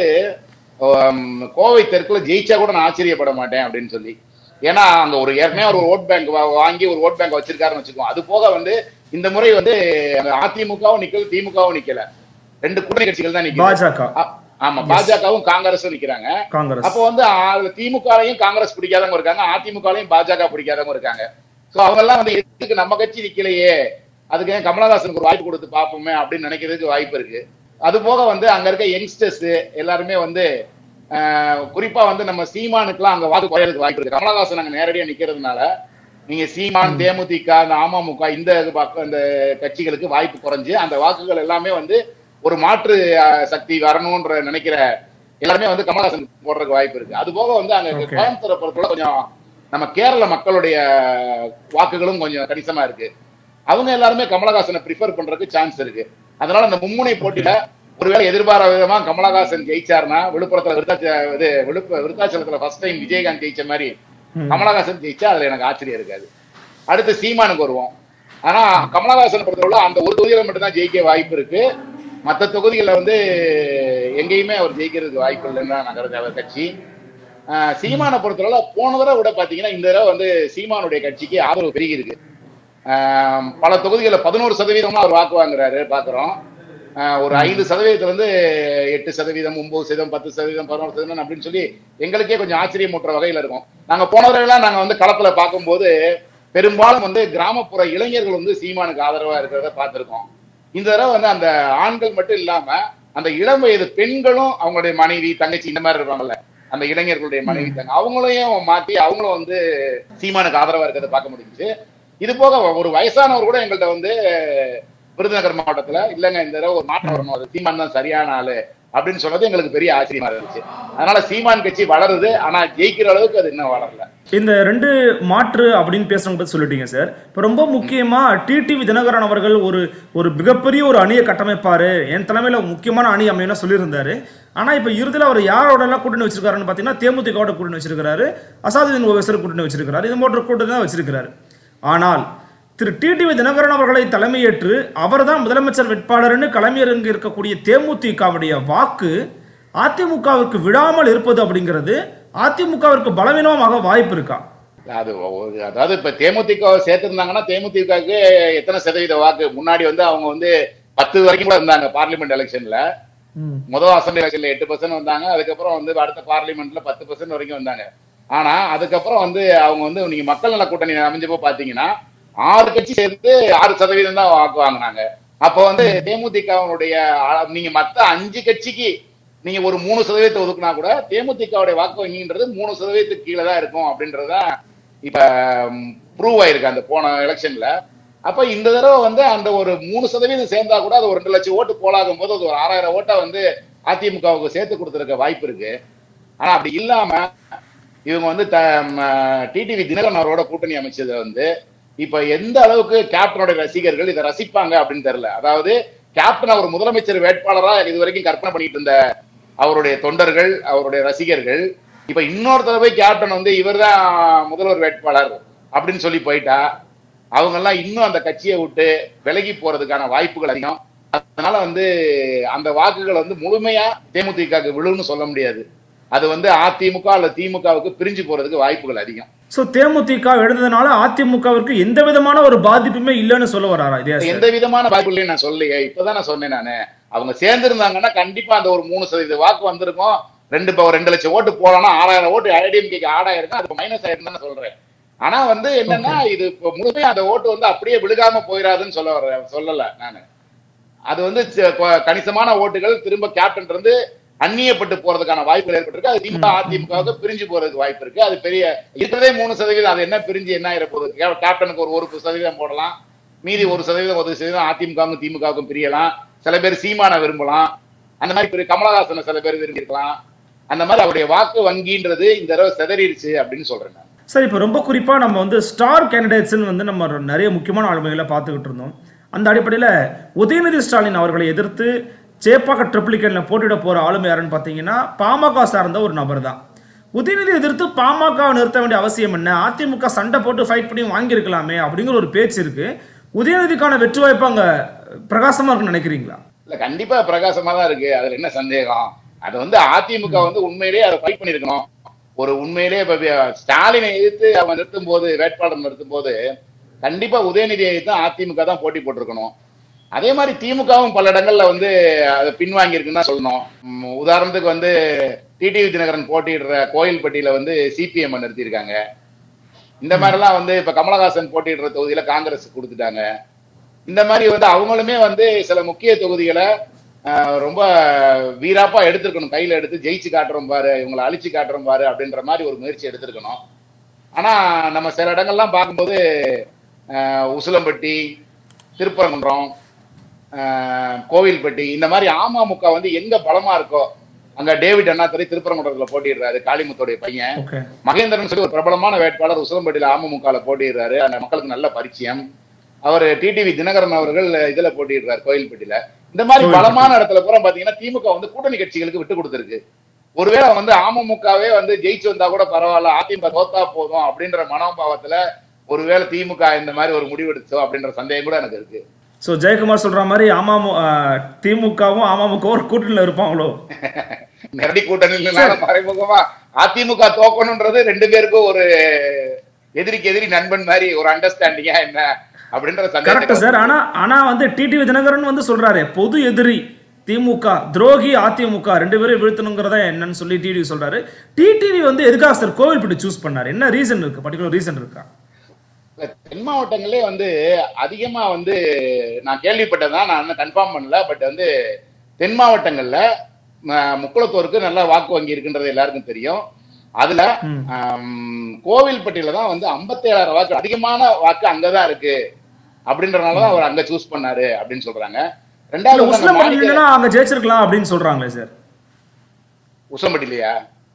ஆம், கோவை தெற்குல ஜெயிச்சா கூட நான் ஆச்சரியப்பட மாட்டேன் அப்படின்னு சொல்லி ஏன்னா அங்க ஒரு ஏற்கனவே ஒரு ஓட் பேங்க் வாங்கி ஒரு ஓட் பேங்க் வச்சிருக்காருன்னு வச்சுக்கோம் அது போக வந்து இந்த முறை வந்து அந்த அதிமுகவும் நிக்கல திமுகவும் நிக்கல ரெண்டு கூட்டணி கட்சிகள் தான் நிக்குது பாஜக ஆ- ஆமா பாஜகவும் காங்கிரஸும் நிக்கிறாங்க காங்கிரஸ் அப்போ வந்து அதுல திமுகலையும் காங்கிரஸ் பிடிக்காதவங்க இருக்காங்க அதிமுகலையும் பாஜக பிடிக்காதவங்க இருக்காங்க சோ அவங்க எல்லாம் வந்து எதுக்கு நம்ம கட்சி நிக்கலையே அதுக்கு ஏன் கமலஹாசனுக்கு ஒரு வாய்ப்பு கொடுத்து பார்ப்போமே அப்படின்னு நினைக்கிறதுக்கு வாய்ப்பு இருக்கு அது போக வந்து அங்க இருக்க யங்ஸ்டர்ஸ் எல்லாருமே வந்து ஆஹ், குறிப்பா வந்து நம்ம சீமானுக்குலாம் அங்க வாக்கு குறையறதுக்கு வாய்ப்பு இருக்கு கமலஹாசன் அங்க நேரடியா நிக்கிறதுனால நீங்க சீமான் தேமுதிக அந்த அமமுக இந்த இது பக்கம் இந்த கட்சிகளுக்கு வாய்ப்பு குறைஞ்சு அந்த வாக்குகள் எல்லாமே வந்து ஒரு மாற்று ஆஹ், சக்தி வரணும்ன்ற நினைக்கிற எல்லாருமே வந்து கமலஹாசன் போடுறதுக்கு வாய்ப்பு இருக்கு அது போக வந்து அங்க Okay. கோயம்புத்தூரை பொறுத்தவரை கொஞ்சம் நம்ம கேரள மக்களுடைய வாக்குகளும் கொஞ்சம் கணிசமா இருக்கு அவங்க எல்லாருமே கமலஹாசனை ப்ரிஃபர் பண்றதுக்கு சான்ஸ் இருக்கு அதனால அந்த மும்முனை போட்டியில ஒருவேளை எதிர்பாராத விதமா கமலஹாசன் ஜெயிச்சாருன்னா விழுப்புரத்துல விருத்தாச்ச இது விழுப்பு விருத்தாச்சலத்துல ஃபர்ஸ்ட் டைம் விஜயகாந்த் ஜெயிச்ச மாதிரி கமலஹாசன் ஜெயிச்சா அதுல எனக்கு ஆச்சரியம் இருக்காது அடுத்து சீமானுக்கு வருவோம் ஆனா கமலஹாசன் பொறுத்தவரை அந்த ஒரு தொகுதியில மட்டும்தான் ஜெயிக்க வாய்ப்பு இருக்கு மத்த தொகுதிகளில் வந்து எங்கேயுமே அவர் ஜெயிக்கிறதுக்கு வாய்ப்பு இல்லைன்னு தான் நான் கருது அவர் கட்சி ஆஹ் சீமானை பொறுத்தவரை போன தடவை விட பாத்தீங்கன்னா இந்த தடவை வந்து சீமானுடைய கட்சிக்கு ஆதரவு பெருகி இருக்கு ஆஹ் பல தொகுதிகளில் பதினோரு சதவீதமா அவர் வாக்கு வாங்குறாரு பாக்குறோம் ஆஹ் ஒரு ஐந்து சதவீதத்துல இருந்து எட்டு சதவீதம் ஒன்பது சதவீதம் பத்து சதவீதம் பதினோரு சதவீதம் அப்படின்னு சொல்லி எங்களுக்கே கொஞ்சம் ஆச்சரியமூட்டுற வகையில இருக்கும் நாங்க போன தடவைலாம் நாங்க வந்து களத்துல பார்க்கும்போது பெரும்பாலும் வந்து கிராமப்புற இளைஞர்கள் வந்து சீமானுக்கு ஆதரவா இருக்கிறத பார்த்திருக்கோம் இந்த தடவை வந்து அந்த ஆண்கள் மட்டும் இல்லாம அந்த இளம் வயது பெண்களும் அவங்களுடைய மனைவி தங்கச்சி இந்த மாதிரி இருப்பாங்கல்ல அந்த இளைஞர்களுடைய மனைவி தங்க அவங்களையும் மாத்தி அவங்களும் வந்து சீமானுக்கு ஆதரவா இருக்கிறத பார்க்க முடிஞ்சுச்சு இது போக ஒரு வயசானவர் கூட எங்கள்கிட்ட வந்து விருதுநகர் மாவட்டத்துல இல்லங்க இந்த தடவை ஒரு மாற்றம் வரணும் அது சீமான் தான் சரியான ஆளு அப்படின்னு சொன்னது எங்களுக்கு பெரிய ஆச்சரியமா இருந்துச்சு அதனால சீமான் கட்சி வளருது ஆனா ஜெயிக்கிற அளவுக்கு அது இன்னும் வளரல இந்த ரெண்டு மாற்று அப்படின்னு பேசுறவங்க பத்தி சொல்லிட்டீங்க சார் இப்போ ரொம்ப முக்கியமா டிடிவி தினகரன் அவர்கள் ஒரு ஒரு மிகப்பெரிய ஒரு அணியை கட்டமைப்பாரு என் தலைமையில முக்கியமான அணி அமையணும் சொல்லியிருந்தாரு ஆனா இப்போ இறுதியில் அவர் யாரோட எல்லாம் கூட்டணி வச்சிருக்காருன்னு பார்த்தீங்கன்னா தேமுதிகவோட கூட்டணி வச்சிருக்காரு அசாதுதீன் ஓவேசர் கூட்டணி வச்சிருக்காரு இது போன்ற கூட்டணி தான் வச்சிருக்காரு ஆனால் திரு டிடிவி தினகரன் அவர்களை தலைமையேற்று அவர்தான் முதலமைச்சர் வேட்பாளர்னு களமிறங்கி இருக்கக்கூடிய தேமுதிகவுடைய வாக்கு அதிமுகவிற்கு விடாமல் இருப்பது அப்படிங்கிறது அதிமுகவிற்கு பலவீனமாக வாய்ப்பு இருக்கா அது ஒரு- அதாவது இப்ப தேமுதிக சேர்த்திருந்தாங்கன்னா தேமுதிகவுக்கு எத்தனை சதவீத வாக்கு முன்னாடி வந்து அவங்க வந்து பத்து வரைக்கும் கூட இருந்தாங்க பார்லிமெண்ட் எலெக்ஷன்ல ம். முதல் அசம்பிளி எலெக்ஷன்ல எட்டு பர்சன்ட் வந்தாங்க அதுக்கப்புறம் வந்து அடுத்த பார்லிமெண்ட்ல பத்து பர்சன்ட் வரைக்கும் வந்தாங்க ஆனா அதுக்கப்புறம் வந்து அவங்க வந்து நீங்க மக்கள் நல கூட்டணி அமைஞ்சப்போ பாத்தீங்கன்னா ஆறு கட்சி சேர்ந்து ஆறு சதவீதம் தான் வாக்கு வாங்கினாங்க அப்போ வந்து தேமுதிகவுடைய ஆ- நீங்க மத்த அஞ்சு கட்சிக்கு நீங்க ஒரு மூணு சதவீதத்தை ஒதுக்குனா கூட தேமுதிகவுடைய வாக்கு வங்கின்றது மூணு சதவீதத்துக்கு கீழே தான் இருக்கும் அப்படின்றதுதான் இப்ப ப்ரூவ் ஆயிருக்கு அந்த போன எலெக்ஷன்ல அப்ப இந்த தடவை வந்து அந்த ஒரு மூணு சதவீதம் சேர்ந்தா கூட அது ஒரு ரெண்டு லட்சம் ஓட்டு போலாகும் போது அது ஒரு ஆறாயிரம் ஓட்டை வந்து அதிமுகவுக்கு சேர்த்து கொடுத்துருக்க வாய்ப்பு இருக்கு ஆனா அப்படி இல்லாம இவங்க வந்து டிடிவி தினகரன் அவரோட கூட்டணி அமைச்சது வந்து இப்ப எந்த அளவுக்கு கேப்டனோட ரசிகர்கள் இதை ரசிப்பாங்க அப்படின்னு தெரியல அதாவது கேப்டன் அவர் முதலமைச்சர் வேட்பாளரா இது வரைக்கும் கற்பனை பண்ணிட்டு இருந்த அவருடைய தொண்டர்கள் அவருடைய ரசிகர்கள் இப்ப இன்னொரு தடவை கேப்டன் வந்து இவர்தான் முதல்வர் வேட்பாளர் அப்படின்னு சொல்லி போயிட்டா அவங்க எல்லாம் இன்னும் அந்த கட்சியை விட்டு விலகி போறதுக்கான வாய்ப்புகள் அதிகம் அதனால வந்து அந்த வாக்குகள் வந்து முழுமையா தேமுதிகக்கு விழுன்னு சொல்ல முடியாது அது வந்து அதிமுக அல்ல திமுகவுக்கு பிரிஞ்சு போறதுக்கு வாய்ப்புகள் அதிகம் ஸோ தேமுதிக எழுந்ததுனால அதிமுகவிற்கு எந்த விதமான ஒரு பாதிப்புமே இல்லைன்னு சொல்ல வராரா இதே எந்த விதமான வாய்ப்புகளையும் நான் சொல்லலையே இப்பதான் நான் சொன்னேன் நானு அவங்க சேர்ந்திருந்தாங்கன்னா கண்டிப்பா அந்த ஒரு மூணு சதவீத வாக்கு வந்திருக்கும் ரெண்டு இப்போ ரெண்டு லட்சம் ஓட்டு போடலாம் ஆறாயிரம் ஓட்டு ஐடிஎம்கேக்கு ஆடாயிருக்கும் அது மைனஸ் ஆயிருக்கும் நான் சொல்றேன் ஆனா வந்து என்னன்னா இது இப்போ முழுமையா அந்த ஓட்டு வந்து அப்படியே விழுகாம போயிடாதுன்னு சொல்ல வர சொல்லல நானு அது வந்து ச- கொ- கணிசமான ஓட்டுகள் திரும்ப கேப்டன் இருந்து அந்நியப்பட்டு போறதுக்கான வாய்ப்புகள் ஏற்பட்டிருக்கு அது திமுக அதிமுகவுக்கு பிரிஞ்சு போறதுக்கு வாய்ப்பு இருக்கு அது பெரிய இருக்கிறதே மூணு சதவீதம் அது என்ன பிரிஞ்சு என்ன ஆயிர போகுது கே- கேப்டனுக்கு ஒரு ஒரு சதவீதம் போடலாம் மீதி ஒரு சதவீதம் ஒரு சதவீதம் அதிமுகவுக்கும் திமுகவுக்கும் பிரியலாம் சில பேர் சீமான விரும்பலாம் அந்த மாதிரி பெரிய கமலஹாசனை சில பேர் விரும்பியிருக்கலாம் அந்த மாதிரி அவருடைய வாக்கு வங்கின்றது இந்த தடவை சிதறிடுச்சு அப்படின்னு சொல்றேன் நான் சார் இப்போ ரொம்ப குறிப்பாக நம்ம வந்து ஸ்டார் கேண்டிடேட்ஸ்னு வந்து நம்ம நிறைய முக்கியமான ஆளுமைகளை பார்த்துக்கிட்டு இருந்தோம் அந்த அடிப்படையில் உதயநிதி ஸ்டாலின் அவர்களை எதிர்த்து சேப்பாக்க ட்ரிப்ளிகேனில் போட்டியிட போகிற ஆளுமை யாருன்னு பார்த்தீங்கன்னா பாமக சார்ந்த ஒரு நபர் தான் உதயநிதி எதிர்த்து பாமக நிறுத்த வேண்டிய அவசியம் என்ன அதிமுக சண்டை போட்டு ஃபைட் பண்ணி வாங்கியிருக்கலாமே அப்படிங்கிற ஒரு பேச்சு இருக்கு உதயநிதிக்கான வெற்றி வாய்ப்பு அங்கே பிரகாசமாக இருக்குன்னு நினைக்கிறீங்களா இல்ல கண்டிப்பா பிரகாசமா தான் இருக்கு அதுல என்ன சந்தேகம் அது வந்து அதிமுக வந்து உண்மையிலேயே அதை ஃபைட் பண்ணிருக்கணும் ஒரு உண்மையிலேயே இப்ப வி- ஸ்டாலினை எதிர்த்து அவங்க நிறுத்தும் போது வேட்பாளர் நிறுத்தும் போது கண்டிப்பா உதயநிதியை தான் அதிமுக தான் போட்டி போட்டிருக்கணும் அதே மாதிரி திமுகவும் பல இடங்கள்ல வந்து அதை பின்வாங்கி இருக்குன்னு தான் சொல்லணும் உம், உதாரணத்துக்கு வந்து டிடிவி தினகரன் போட்டியிடுற கோயில்பட்டியில வந்து சிபிஎம் நிறுத்தியிருக்காங்க இந்த மாதிரிலாம் வந்து இப்ப கமலஹாசன் போட்டியிடுற தொகுதியில காங்கிரஸ் கொடுத்துட்டாங்க இந்த மாதிரி வந்து அவங்களுமே வந்து சில முக்கிய தொகுதிகளை ஆஹ், ரொம்ப வீராப்பா எடுத்திருக்கணும் கையில எடுத்து ஜெயிச்சு காட்டுறோம் பாரு இவங்களை அழிச்சு காட்டுறோம் பாரு அப்படின்ற மாதிரி ஒரு முயற்சி எடுத்திருக்கணும் ஆனா நம்ம சில இடங்கள்லாம் பார்க்கும்போது ஆஹ், உசிலம்பட்டி திருப்பரங்குன்றம் ஆஹ், கோவில்பட்டி இந்த மாதிரி அமமுக வந்து எங்க பலமா இருக்கோ அங்க டேவிட் அண்ணாதுரை திருப்பரங்குன்றத்துல போட்டிடுறாரு காளிமுத்தோடைய பையன் ஓகே மகேந்திரன் சொல்லி ஒரு பிரபலமான வேட்பாளர் உசிலம்பட்டியில அமமுகல போட்டியிடுறாரு அந்த மக்களுக்கு நல்ல பரிச்சயம் அவர் டிடிவி தினகரன் அவர்கள் இதுல போட்டியிடுறாரு கோயில்பட்டியில இந்த மாதிரி கோயில்பட்டி. பலமான இடத்துல பூரா பாத்தீங்கன்னா திமுக வந்து கூட்டணி கட்சிகளுக்கு விட்டு கொடுத்திருக்கு ஒருவேளை வந்து அமமுகவே வந்து ஜெயிச்சு வந்தா கூட பரவாயில்ல அதிமுக தோத்தா போதும் அப்படின்ற மனோபாவத்துல ஒருவேளை திமுக இந்த மாதிரி ஒரு முடிவெடுத்தோ அப்படின்ற சந்தேகம் கூட எனக்கு இருக்கு ஸோ ஜெயக்குமார் சொல்ற மாதிரி அமமு அஹ், திமுகவும் அமமுகவும் ஒரு கூட்டணியில் இருப்பாங்களோ நேரடி கூட்டணி இல்லைனாலும் மறைமுகமா அதிமுக தோக்கணும்ன்றது ரெண்டு பேருக்கும் ஒரு எதிரிக்கு எதிரி நண்பன் மாதிரி ஒரு அண்டர்ஸ்டாண்டிங்கா என்ன அப்படின்ற கரெக்ட் சந்தேகம் சார் ஆனா ஆனா வந்து டிடிவி தினகரன் வந்து சொல்றாரு பொது எதிரி திமுக துரோகி அதிமுக ரெண்டு பேரும் வீழ்த்தணுங்கிறத என்னன்னு சொல்லி டிடிவி சொல்றாரு டிடிவி வந்து எதுக்காக சார் கோவில்பட்டி சூஸ் பண்ணாரு என்ன ரீசன் இருக்கு பர்டிகுலர் ரீசன் இருக்கா தென் மாவட்டங்களே வந்து அதிகமா வந்து நான் கேள்விப்பட்டதான் நான் இன்னும் கன்ஃபார்ம் பண்ணல பட் வந்து தென் மாவட்டங்கள்ல ம- முக்குளத்தோருக்கு நல்ல வாக்கு வங்கி இருக்குன்றது எல்லாருக்கும் தெரியும் அதுல ம். ஆம், கோவில்பட்டியில தான் வந்து 57000 வாக்கு அதிகமான வாக்கு அங்கதான் இருக்கு அப்படின்றனாலதான் அவர் அங்க சூஸ் பண்ணாரு அப்படின்னு சொல்றாங்க இல்ல ரெண்டாவது வந்து அந்த முஸ்லிம் மாநில- இல்லைன்னா அங்க ஜெயிச்சிருக்கலாம் அப்படின்னு சொல்றாங்களே சார் உசிலம்பட்டிலையா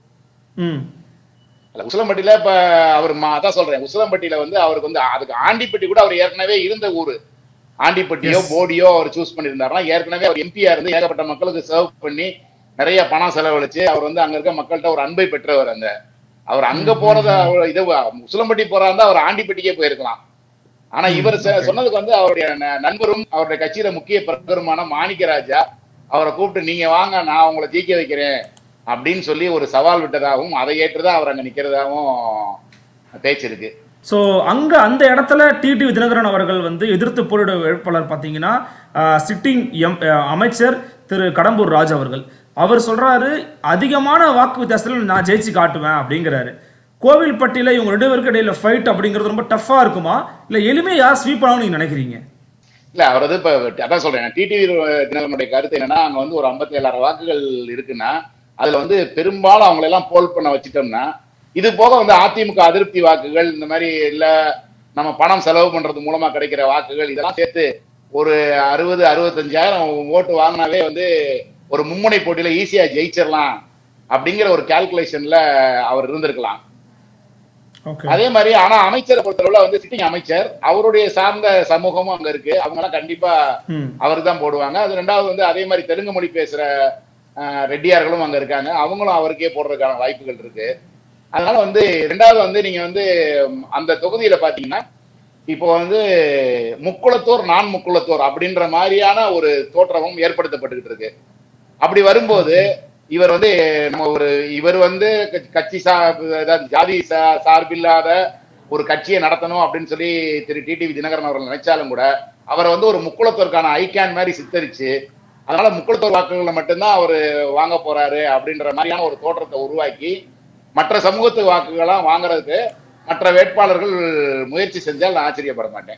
ம் இல்ல உசிலம்பட்டியில இப்ப அவர் மா- அதான் சொல்றேன் உசிலம்பட்டியில வந்து அவருக்கு வந்து அதுக்கு ஆண்டிப்பட்டி கூட அவர் ஏற்கனவே இருந்த ஊரு ஆண்டிப்பட்டியோ Yes. போடியோ அவர் சூஸ் பண்ணியிருந்தாருன்னா ஏற்கனவே அவர் எம்பியா இருந்து ஏகப்பட்ட மக்களுக்கு சர்வ் பண்ணி நிறைய பணம் செலவழிச்சு அவர் வந்து அங்க இருக்க மக்கள்கிட்ட ஒரு அன்பை பெற்றவர் அந்த அவர் அங்க போறத அவர் இது உசிலம்பட்டி போறா இருந்தா அவர் ஆண்டிப்பட்டிக்கே போயிருக்கலாம் ஆனா இவர் சொ- okay. சொன்னதுக்கு வந்து அவருடைய ந- நண்பரும் அவருடைய கட்சியில முக்கிய பிரகருமான மாணிக்கராஜா அவரை கூப்பிட்டு நீங்க வாங்க நான் உங்களை ஜெயிக்க வைக்கிறேன் அப்படின்னு சொல்லி ஒரு சவால் விட்டதாகவும் அதை ஏற்றுதான் அவர் அங்க நிக்கிறதாகவும் பேச்சு இருக்கு ஸோ அங்கே அந்த இடத்துல டிடிவி தினகரன் அவர்கள் வந்து எதிர்த்து போரிட வேட்பாளர் பார்த்தீங்கன்னா சிட்டிங் எம் அஹ், அமைச்சர் திரு கடம்பூர் ராஜ் அவர்கள் அவர் சொல்றாரு அதிகமான வாக்கு வித்தியாசத்தில் நான் ஜெயிச்சு காட்டுவேன் அப்படிங்கிறாரு கோவில்பட்டியில இவங்க ரெண்டு பேருக்கு இடையில ஃபைட் அப்படிங்கிறது ரொம்ப டஃப்பா இருக்குமா இல்ல எளிமையா ஸ்வீப் ஆகும்னு நீங்க நினைக்கிறீங்க இல்ல அவர் வந்து இப்ப அதான் சொல்றேன் டிடிவி தினகரனுடைய கருத்து என்னன்னா அங்க வந்து ஒரு ஐம்பத்தி ஏழாயிரம் வாக்குகள் இருக்குன்னா அதுல வந்து பெரும்பாலும் அவங்களை எல்லாம் போல் பண்ண வச்சுட்டோம்னா இது போக வந்து அதிமுக அதிருப்தி வாக்குகள் இந்த மாதிரி இல்ல நம்ம பணம் செலவு பண்றது மூலமா கிடைக்கிற வாக்குகள் இதெல்லாம் சேர்த்து ஒரு அறுபது அறுபத்தஞ்சாயிரம் ஓட்டு வாங்கினாவே வந்து ஒரு மும்முனை போட்டியில ஈஸியா ஜெயிச்சிடலாம் அப்படிங்கிற ஒரு கால்குலேஷன்ல அவர் இருந்திருக்கலாம் ஓகே அதே மாதிரி ஆனா அமைச்சரை பொறுத்தளவுல வந்து சிட்டிங் அமைச்சர் அவருடைய சார்ந்த சமூகமும் அங்க இருக்கு அவங்க எல்லாம் கண்டிப்பா ம் அவருக்கு தான் போடுவாங்க அது ரெண்டாவது வந்து அதே மாதிரி தெலுங்கு மொழி பேசுற அஹ், ரெட்டியார்களும் அங்க இருக்காங்க அவங்களும் அவருக்கே போடுறதுக்கான வாய்ப்புகள் இருக்கு அதனால வந்து ரெண்டாவது வந்து நீங்க வந்து ம், அந்த தொகுதியில பாத்தீங்கன்னா இப்போ வந்து முக்குளத்தோர் நான் முக்குளத்தோர் அப்படின்ற மாதிரியான ஒரு தோற்றமும் ஏற்படுத்தப்பட்டுக்கிட்டு இருக்கு அப்படி வரும்போது இவர் வந்து நம்ம ஒரு இவர் வந்து கட்சி- கட்சி சா அதாவது ஜாதி சா- சார்பில்லாத ஒரு கட்சியை நடத்தணும் அப்படின்னு சொல்லி திரு டிடிவி தினகரன் அவர்கள் நினைச்சாலும் கூட அவரை வந்து ஒரு முக்குளத்தோருக்கான ஐகான் மாதிரி சித்தரிச்சு அதனால முக்குளத்தோர் வாக்குகளை மட்டும்தான் அவர் வாங்க போறாரு அப்படின்ற மாதிரியான ஒரு தோற்றத்தை உருவாக்கி மற்ற சமூகத்து வாக்குகளாம் வாங்குறதுக்கு மற்ற வேட்பாளர்கள் முயற்சி செஞ்சால் நான் ஆச்சரியப்பட மாட்டேன்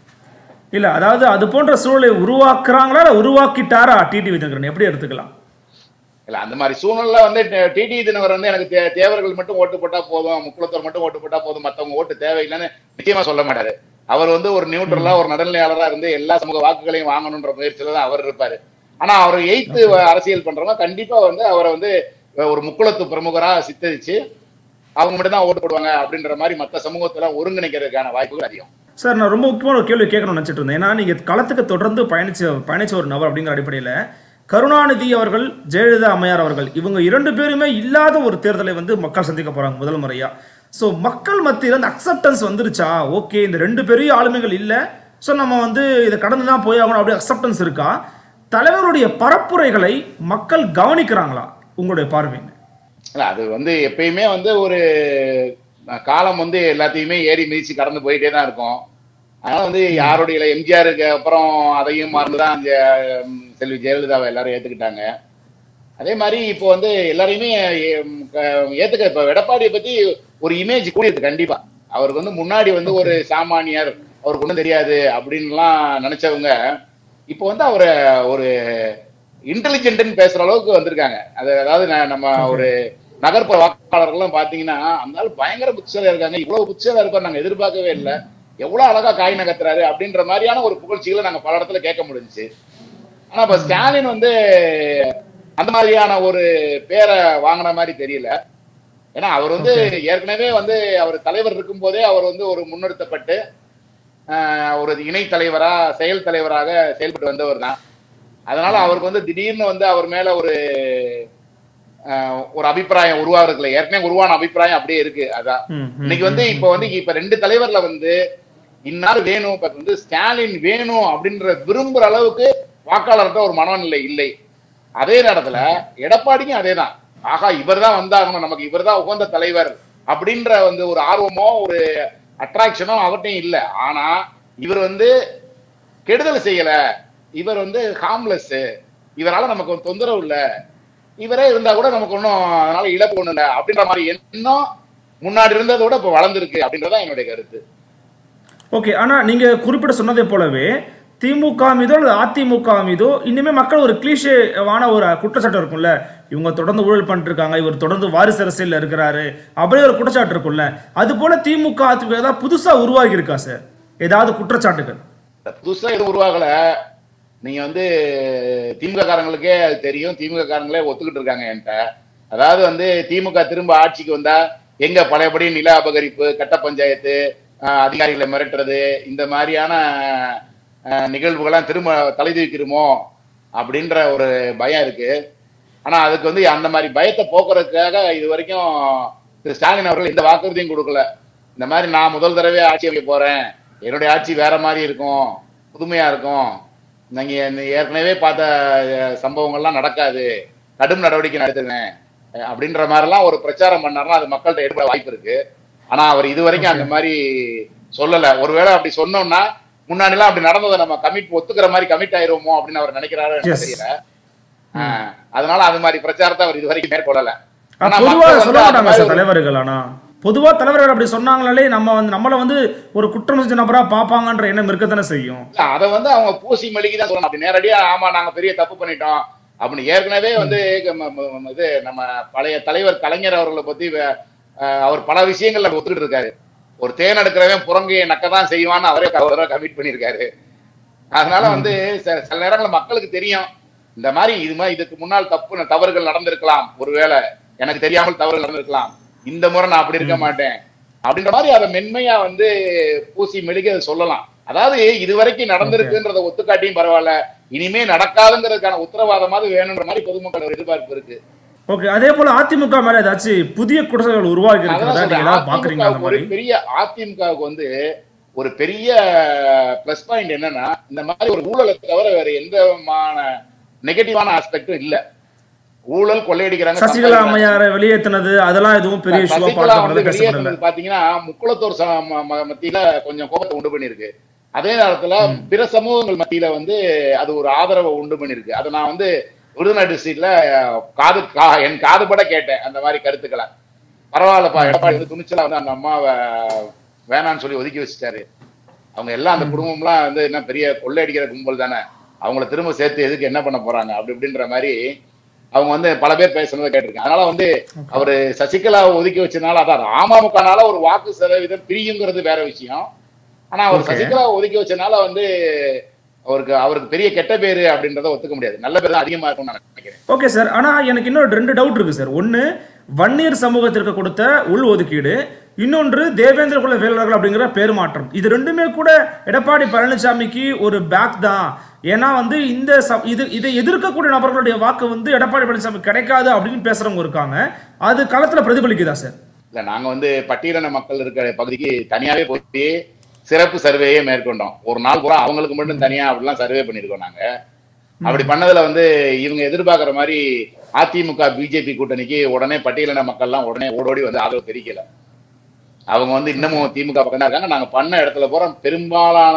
இல்ல அதாவது அது போன்ற சூழலை உருவாக்குறாங்களா இல்ல உருவாக்கிட்டாரா டிடி விதினகரன் எப்படி எடுத்துக்கலாம் இல்ல அந்த மாதிரி சூழ்நிலை வந்து டிடி தினகர் வந்து எனக்கு தே- தேவர்கள் மட்டும் ஓட்டு போட்டா போதும் முக்குளத்தோர் மட்டும் ஓட்டு போட்டா போதும் மத்தவங்க ஓட்டு தேவையில்லைன்னு நிச்சயமா சொல்ல மாட்டாரு அவர் வந்து ஒரு நியூட்ரலா ஒரு நடுநிலையாளரா இருந்து எல்லா சமூக வாக்குகளையும் வாங்கணுன்ற முயற்சியில தான் அவர் இருப்பாரு ஆனா அவர் எய்த்து அரசியல் பண்றவங்க கண்டிப்பா வந்து அவரை வந்து ஒரு முக்குளத்து பிரமுகரா சித்தரிச்சு அவங்க மட்டும் தான் ஓட்டு போடுவாங்க அப்படின்ற மாதிரி மத்த சமூகத்துல ஒருங்கிணைக்கிறதுக்கான வாய்ப்புகள் அதிகம் சார் நான் ரொம்ப முக்கியமான ஒரு கேள்வி கேட்கணும்னு நினைச்சிட்டு இருந்தேன் ஏன்னா நீங்க களத்துக்கு தொடர்ந்து பயணிச்ச பயணிச்ச ஒரு நபர் அப்படிங்கிற அடிப்படையில கருணாநிதி அவர்கள் ஜெயலலிதா அம்மையார் அவர்கள் இவங்க இரண்டு பேருமே இல்லாத ஒரு தேர்தலை வந்து மக்கள் சந்திக்க போறாங்க முதல் முறையா ஸோ மக்கள் மத்தியில் அந்த அக்செப்டன்ஸ் வந்துருச்சா ஓகே இந்த ரெண்டு பெரிய ஆளுமைகள் இல்லை ஸோ நம்ம வந்து இதை கடந்து தான் போய் ஆகணும் அப்படி அக்செப்டன்ஸ் இருக்கா தலைவருடைய பரப்புரைகளை மக்கள் கவனிக்கிறாங்களா உங்களுடைய பார்வைங்க இல்ல அது வந்து எப்பயுமே வந்து ஒரு அஹ், காலம் வந்து எல்லாத்தையுமே ஏறி மிதிச்சு கடந்து போயிட்டே தான் இருக்கும் அதனால வந்து யாருடைய இல்ல, எம்ஜிஆருக்கு அப்புறம் அதையும் மறந்துதான் அந்த ம், செல்வி ஜெயலலிதாவை எல்லாரும் ஏத்துக்கிட்டாங்க அதே மாதிரி இப்போ வந்து எல்லாரையுமே எம், க- ஏத்துக்க இப்ப எடப்பாடியை பத்தி ஒரு இமேஜ் கூடியிருக்கு கண்டிப்பா அவருக்கு வந்து முன்னாடி வந்து ஒரு சாமானியர் அவருக்கு ஒண்ணும் தெரியாது அப்படின்லாம் நினைச்சவங்க இப்போ வந்து அவரை ஒரு இன்டெலிஜென்ட்னு பேசுற அளவுக்கு வந்திருக்காங்க அது அதாவது நான் நம்ம ஒரு நகர்ப்புற வாக்காளர்கள்லாம் பாத்தீங்கன்னா அந்த ஆள் பயங்கர புத்திசாலியா இருக்காங்க இவ்வளவு புத்திசாலியா இருப்பார் நாங்க எதிர்பார்க்கவே இல்லை எவ்வளவு அழகா காய் நகர்த்துறாரு அப்படின்ற மாதிரியான ஒரு புகழ்ச்சிகளை நாங்க பல இடத்துல கேட்க முடிஞ்சுச்சு ஆனா இப்ப ஸ்டாலின் வந்து அந்த மாதிரியான ஒரு பேரை வாங்கின மாதிரி தெரியல ஏன்னா அவர் வந்து ஏற்கனவே வந்து அவர் தலைவர் இருக்கும் போதே அவர் வந்து ஒரு முன்னிறுத்தப்பட்டு ஆஹ், ஒரு இணை தலைவரா செயல் தலைவராக செயல்பட்டு வந்தவர் தான் அதனால அவருக்கு வந்து திடீர்னு வந்து அவர் மேல ஒரு ஆஹ், ஒரு அபிப்பிராயம் உருவாகிறதுல ஏற்கனவே உருவான அபிப்பிராயம் அப்படியே இருக்கு அதான் ம், ம், இன்னைக்கு வந்து இப்ப வந்து இப்ப ரெண்டு தலைவர்ல வந்து இன்னார் வேணும் இப்ப வந்து ஸ்டாலின் வேணும் அப்படின்ற விரும்புற அளவுக்கு வாக்காளர்கிட்ட ஒரு மனநிலை இல்லை அதே நேரத்துல எடப்பாடிக்கும் அதேதான் ஆகா இவர் தான் வந்தாகணும் நமக்கு இவர் தான் உகந்த தலைவர் அப்படின்ற வந்து ஒரு ஆர்வமோ ஒரு அட்ராக்ஷனோ அவர்கிட்டையும் இல்ல ஆனா இவர் வந்து கெடுதல் செய்யல இவர் வந்து ஹார்ம்லெஸ் இவரால நமக்கு ஒரு தொந்தரவு இல்ல இவரே இருந்தா கூட நமக்கு ஒன்றும் அதனால இழப்பு ஒண்ணு இல்ல அப்படின்ற மாதிரி எண்ணம் முன்னாடி இருந்ததை விட இப்ப வளர்ந்துருக்கு அப்படின்றதான் என்னுடைய கருத்து ஓகே ஆனா நீங்க குறிப்பிட சொன்னதை போலவே திமுக மீதோ அல்லது அதிமுக மீதோ இனிமே மக்கள் ஒரு கிளீஷேவான ஒரு குற்றச்சாட்டு இருக்கும்ல இவங்க தொடர்ந்து ஊழல் பண்ணிட்டு இருக்காங்க இவர் தொடர்ந்து வாரிசு அரசியல்ல இருக்கிறாரு அப்படி ஒரு குற்றச்சாட்டு இருக்கும்ல அது போல திமுக அதிமுக ஏதாவது புதுசா உருவாகி இருக்கா சார் ஏதாவது குற்றச்சாட்டுகள் புதுசா எதுவும் உருவாகல நீங்க வந்து திமுக காரங்களுக்கே அது தெரியும் திமுக காரங்களே ஒத்துக்கிட்டு இருக்காங்க என்கிட்ட அதாவது வந்து திமுக திரும்ப ஆட்சிக்கு வந்தா எங்க பழையபடி நில அபகரிப்பு கட்ட பஞ்சாயத்து ஆஹ், அதிகாரிகளை மிரட்டுறது இந்த மாதிரியான ஆஹ், நிகழ்வுகள்லாம் திரும்ப தலை தூக்கிருமோ அப்படின்ற ஒரு பயம் இருக்கு ஆனா அதுக்கு வந்து அந்த மாதிரி பயத்தை போக்குறதுக்காக இது வரைக்கும் திரு ஸ்டாலின் அவர்கள் எந்த வாக்குறுதியும் கொடுக்கல இந்த மாதிரி நான் முதல் தடவை ஆட்சி அமைக்க போறேன் என்னுடைய ஆட்சி வேற மாதிரி இருக்கும் புதுமையா இருக்கும் நீங்க இந்த ஏற்கனவே பார்த்த அஹ், சம்பவங்கள்லாம் நடக்காது கடும் நடவடிக்கை நடத்துவேன் அஹ், அப்படின்ற மாதிரிலாம் ஒரு பிரச்சாரம் பண்ணாருன்னா அது மக்கள்கிட்ட எடுக்க வாய்ப்பு இருக்கு ஆனா அவர் இது வரைக்கும் அந்த மாதிரி சொல்லல ஒருவேளை அப்படி சொன்னோம்னா முன்னாடி எல்லாம் அப்படி நடந்ததை நம்ம கமிட் ஒத்துக்கிற மாதிரி கமிட் ஆயிருவோமோ அப்படின்னு அவர் நினைக்கிறாரு Yes. தெரியல ஆஹ், அதனால அது மாதிரி பிரச்சாரத்தை அவர் இதுவரைக்கும் மேற்கொள்ளல ஆனா, ஆனா பொதுவா மக்கள் வந்து சொல்ல அந்த மாட்டாங்க மாதிரி சார் ஒரு- தலைவர்கள் ஆனா பொதுவா தலைவர்கள் அப்படி சொன்னாங்களே நம்ம வந்து நம்மள வந்து ஒரு குற்றம் செஞ்ச நபரா பாப்பாங்கன்ற எண்ணம் இருக்கத்தானே செய்யும் இல்ல, அத வந்து அவங்க பூசி மெழுகி தான் சொல்லணும் அப்படி நேரடியா ஆமா நாங்க பெரிய தப்பு பண்ணிட்டோம் அப்படின்னு ஏற்கனவே வந்து ம- ம- ம- இது நம்ம பழைய தலைவர் கலைஞர் அவர்களை பத்தி வே- அஹ், அவர் பல விஷயங்கள்ல ஒத்துக்கிட்டு இருக்காரு ஒரு தேன் எடுக்கிறவன் புறங்கையை நக்கதான் செய்வான்னு அவரே அவரை கமிட் பண்ணியிருக்காரு அதனால வந்து சில சில நேரங்கள்ல மக்களுக்கு தெரியும் இந்த மாதிரி இது மாதிரி இதுக்கு முன்னால் தப்பு தவறுகள் நடந்திருக்கலாம் ஒருவேளை எனக்கு தெரியாமல் தவறுகள் நடந்திருக்கலாம் இந்த முறை நான் அப்படி இருக்க மாட்டேன் அப்படின்ற மாதிரி அதை மென்மையா வந்து பூசி மெழுகி அதை சொல்லலாம் அதாவது இதுவரைக்கும் நடந்திருக்குன்றத ஒத்துக்காட்டியும் பரவாயில்ல இனிமே நடக்காதுங்கிறதுக்கான உத்தரவாதமாவது வேணுன்ற மாதிரி பொதுமக்களோட எதிர்பார்ப்பு இருக்கு ஓகே அதே போல அதிமுக மேல ஏதாச்சும் புதிய குற்றங்கள் உருவாகி அதான் இருக்கிறதா நீங்க சொல்றேன். ஏதாவது பாக்குறீங்க அந்த அதிமுகவுக்கு ஒரு மாதிரி பெரிய அதிமுகவுக்கு வந்து ஒரு பெரிய பிளஸ் பாயிண்ட் என்னன்னா இந்த மாதிரி ஒரு ஊழலை தவிர வேற எந்த விதமான நெகட்டிவான ஆஸ்பெக்டும் இல்ல ஊழல் கொள்ளையடிக்கிறாங்க சசிகலா சம்பாதிக்கிறாங்க. அம்மையாரை வெளியேற்றினது அதெல்லாம் எதுவும் பெரிய இஷ்யூவா சசிகலா வந்து பார்க்கப்படல பேசப்படல வெளியேறினது பாத்தீங்கன்னா முக்குளத்தூர் ச- ம- ம- மத்தியில கொஞ்சம் கோபத்தை உண்டு பண்ணிருக்கு அதே நேரத்துல பிற சமூகங்கள் மத்தியில வந்து அது ஒரு ஆதரவை உண்டு பண்ணிருக்கு அதை நான் வந்து விருதுநகர் டிஸ்ட்ரிக்ட்ல காது கா- என் காதுபட கேட்டேன் அந்த மாதிரி கருத்துக்களை பரவாயில்லப்பா எடப்பாடி வந்து துணிச்சலா வந்து அந்த அம்மாவை வேணாம்னு சொல்லி ஒதுக்கி வச்சுட்டாரு அவங்க எல்லாம் அந்த குடும்பம்லாம் வந்து என்ன பெரிய கொள்ளையடிக்கிற கும்பல் தானே அவங்கள திரும்ப சேர்த்து எதுக்கு என்ன பண்ண போறாங்க அப்படி இப்படின்ற மாதிரி அவங்க வந்து பல பேர் பேசுனதை கேட்டிருக்கேன் அதனால வந்து அவரு சசிகலாவை ஒதுக்கி வச்சனால அதான் அமமுகனால ஒரு வாக்கு சதவீதம் பிரியுங்கிறது வேற விஷயம் ஆனா அவர் Okay. சசிகலாவை ஒதுக்கி வச்சனால வந்து அவருக்கு அவருக்கு பெரிய கெட்ட பேரு அப்படின்றத ஒத்துக்க முடியாது நல்ல பேர் தான் அதிகமா இருக்கும்னு நான் நினைக்கிறேன் ஓகே சார் ஆனா எனக்கு இன்னொரு ரெண்டு டவுட் இருக்கு சார் ஒன்னு வன்னியர் சமூகத்திற்கு கொடுத்த உள் ஒதுக்கீடு இன்னொன்று தேவேந்திர குல வேளாளர்கள் அப்படிங்கிற பேர் மாற்றம் இது ரெண்டுமே கூட எடப்பாடி பழனிசாமிக்கு ஒரு பேக் தான் ஏன்னா வந்து இந்த ச- இது இதை எதிர்க்கக்கூடிய நபர்களுடைய வாக்கு வந்து எடப்பாடி பழனிசாமி கிடைக்காது அப்படின்னு பேசுறவங்க இருக்காங்க அது களத்துல பிரதிபலிக்குதா சார் இல்ல நாங்க வந்து பட்டியலின மக்கள் இருக்கிற பகுதிக்கு தனியாவே போய் சிறப்பு சர்வேயே மேற்கொண்டோம் ஒரு நாள் பூரா அவங்களுக்கு மட்டும் தனியா அப்படிலாம் சர்வே பண்ணிருக்கோம் நாங்க அப்படி பண்ணதுல வந்து இவங்க எதிர்பார்க்கிற மாதிரி அதிமுக பிஜேபி கூட்டணிக்கு உடனே பட்டியலின மக்கள்லாம் உடனே ஓடோடி வந்து ஆதரவு தெரிவிக்கல அவங்க வந்து இன்னமும் திமுக பக்கம் தான் இருக்காங்க நாங்க பண்ண இடத்துல பூரா பெரும்பாலான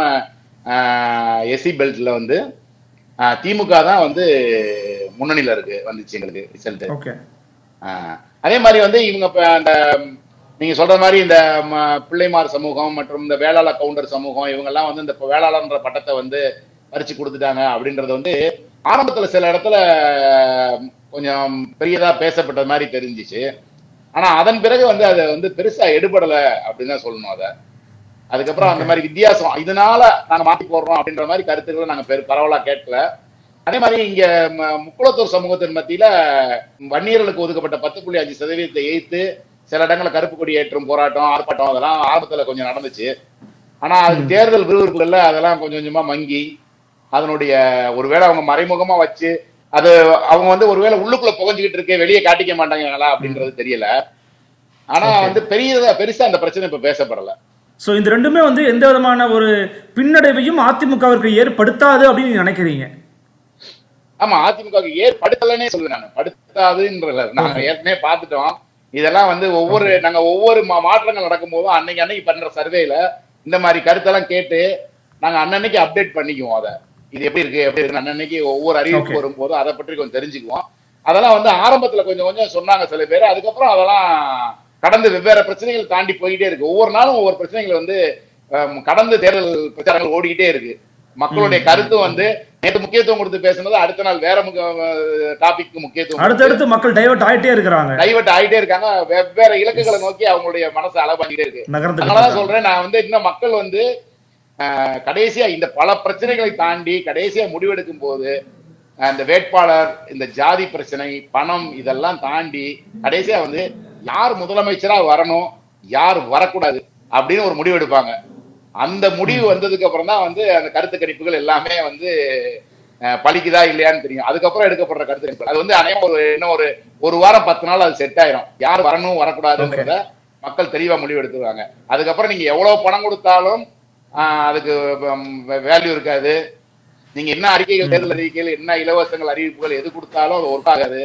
எஸ்சி பெல்ட்ல வந்து ஆஹ், திமுக தான் வந்து முன்னணியில இருக்கு வந்துச்சு எங்களுக்கு ரிசல்ட் ஓகே ஆஹ் அதே மாதிரி வந்து இவங்க இப்ப அந்த ம், நீங்க சொல்ற மாதிரி இந்த ம- பிள்ளைமார் சமூகம் மற்றும் இந்த வேளாளர் கவுண்டர் சமூகம் இவங்க எல்லாம் வந்து இந்த வேளாளர்ன்ற பட்டத்தை வந்து பறிச்சு கொடுத்துட்டாங்க அப்படின்றது வந்து ஆரம்பத்துல சில இடத்துல ம், கொஞ்சம் பெரியதா பேசப்பட்ட மாதிரி தெரிஞ்சிச்சு ஆனா அதன் பிறகு வந்து அதை வந்து பெருசா எடுபடல அப்படின்னு தான் சொல்லணும் அதை அதுக்கப்புறம் அந்த மாதிரி வித்தியாசம் இதனால நாங்க மாத்தி போடுறோம் அப்படின்ற மாதிரி கருத்துக்களை நாங்க பெரு பரவலா கேட்கல அதே மாதிரி இங்க ம- முக்குளத்தூர் சமூகத்தின் மத்தியில வன்னியர்களுக்கு ஒதுக்கப்பட்ட பத்து புள்ளி அஞ்சு சதவீதத்தை எய்த்து சில இடங்கள்ல கருப்பு கொடி ஏற்றும் போராட்டம் ஆர்ப்பாட்டம் அதெல்லாம் ஆரம்பத்துல கொஞ்சம் நடந்துச்சு ஆனா அதுக்கு தேர்தல் விறுவிறுப்புகள்ல அதெல்லாம் கொஞ்சம் கொஞ்சமா மங்கி அதனுடைய ஒருவேளை அவங்க மறைமுகமா வச்சு அது அவங்க வந்து ஒருவேளை உள்ளுக்குள்ள புகஞ்சுக்கிட்டு இருக்கு வெளியே காட்டிக்க மாட்டாங்களா அப்படின்றது தெரியல ஆனா வந்து பெரிய பெருசா அந்த பிரச்சனை இப்ப பேசப்படல ஸோ இந்த ரெண்டுமே வந்து எந்த விதமான ஒரு பின்னடைவையும் அதிமுகவிற்கு ஏற்படுத்தாது அப்படின்னு நீங்க நினைக்கிறீங்க ஆமா அதிமுகவுக்கு ஏற்படுத்தலன்னே சொல்லுவேன் நான் படுத்தாதுன்ற நாங்க ஏற்கனவே பார்த்துட்டோம் இதெல்லாம் வந்து ஒவ்வொரு நாங்க ஒவ்வொரு மா- மாற்றங்கள் நடக்கும் போதும் அன்னைக்கு அன்னைக்கு பண்ற சர்வேல இந்த மாதிரி கருத்தெல்லாம் கேட்டு நாங்க அன்னன்னைக்கு அப்டேட் பண்ணிக்குவோம் அதை இது எப்படி இருக்கு எப்படி இருக்கு அன்னன்னைக்கு ஒவ்வொரு அறிவிப்பு Okay. வரும்போதும் அதை பற்றி கொஞ்சம் தெரிஞ்சுக்குவோம் அதெல்லாம் வந்து ஆரம்பத்துல கொஞ்சம் கொஞ்சம் சொன்னாங்க சில பேர் அதுக்கப்புறம் அதெல்லாம் கடந்து வெவ்வேறு பிரச்சனைகள் தாண்டி போயிட்டே இருக்கு ஒவ்வொரு நாளும் ஒவ்வொரு பிரச்சனைகள் வந்து ஹம், கடந்து தேர்தல் பிரச்சாரங்கள் ஓடிக்கிட்டே இருக்கு மக்களுடைய கருத்து வந்து நேற்று முக்கியத்துவம் கொடுத்து பேசுனது அடுத்த நாள் வேற டாபிக் முக்கியத்துவம் கொடுத்து அடுத்தடுத்து மக்கள் டைவர்ட் ஆயிட்டே இருக்கிறாங்க டைவர்ட் ஆயிட்டே இருக்காங்க வெவ்வேறு இலக்குகளை நோக்கி அவங்களுடைய மனசு அலபாஞ்சிட்டே இருக்கு அதனாலதான் நகர்ந்து சொல்றேன் நான் வந்து இன்னும் மக்கள் வந்து ஆஹ், கடைசியா இந்த பல பிரச்சனைகளை தாண்டி கடைசியா முடிவெடுக்கும் போது ஆஹ், இந்த வேட்பாளர் இந்த ஜாதி பிரச்சனை பணம் இதெல்லாம் தாண்டி கடைசியா வந்து யார் முதலமைச்சரா வரணும் யார் வரக்கூடாது அப்படின்னு ஒரு முடிவு எடுப்பாங்க அந்த முடிவு வந்ததுக்கு அப்புறம் தான் வந்து அந்த கருத்து கணிப்புகள் எல்லாமே வந்து அஹ், பலிக்குதா இல்லையான்னு தெரியும் அதுக்கப்புறம் எடுக்கப்படுற கருத்து கணிப்பு அது வந்து அநேகம் ஒரு இன்னும் ஒரு ஒரு வாரம் பத்து நாள் அது செட் ஆயிரும் யார் வரணும் வரக்கூடாதுன்றத மக்கள் தெளிவா முடிவு எடுத்துருவாங்க அதுக்கப்புறம் நீங்க எவ்வளவு பணம் கொடுத்தாலும் ஆஹ், அதுக்கு வேல்யூ இருக்காது நீங்க என்ன அறிக்கைகள் தேர்தல் அறிக்கைகள் என்ன இலவசங்கள் அறிவிப்புகள் எது கொடுத்தாலும் அது ஒர்க் ஆகாது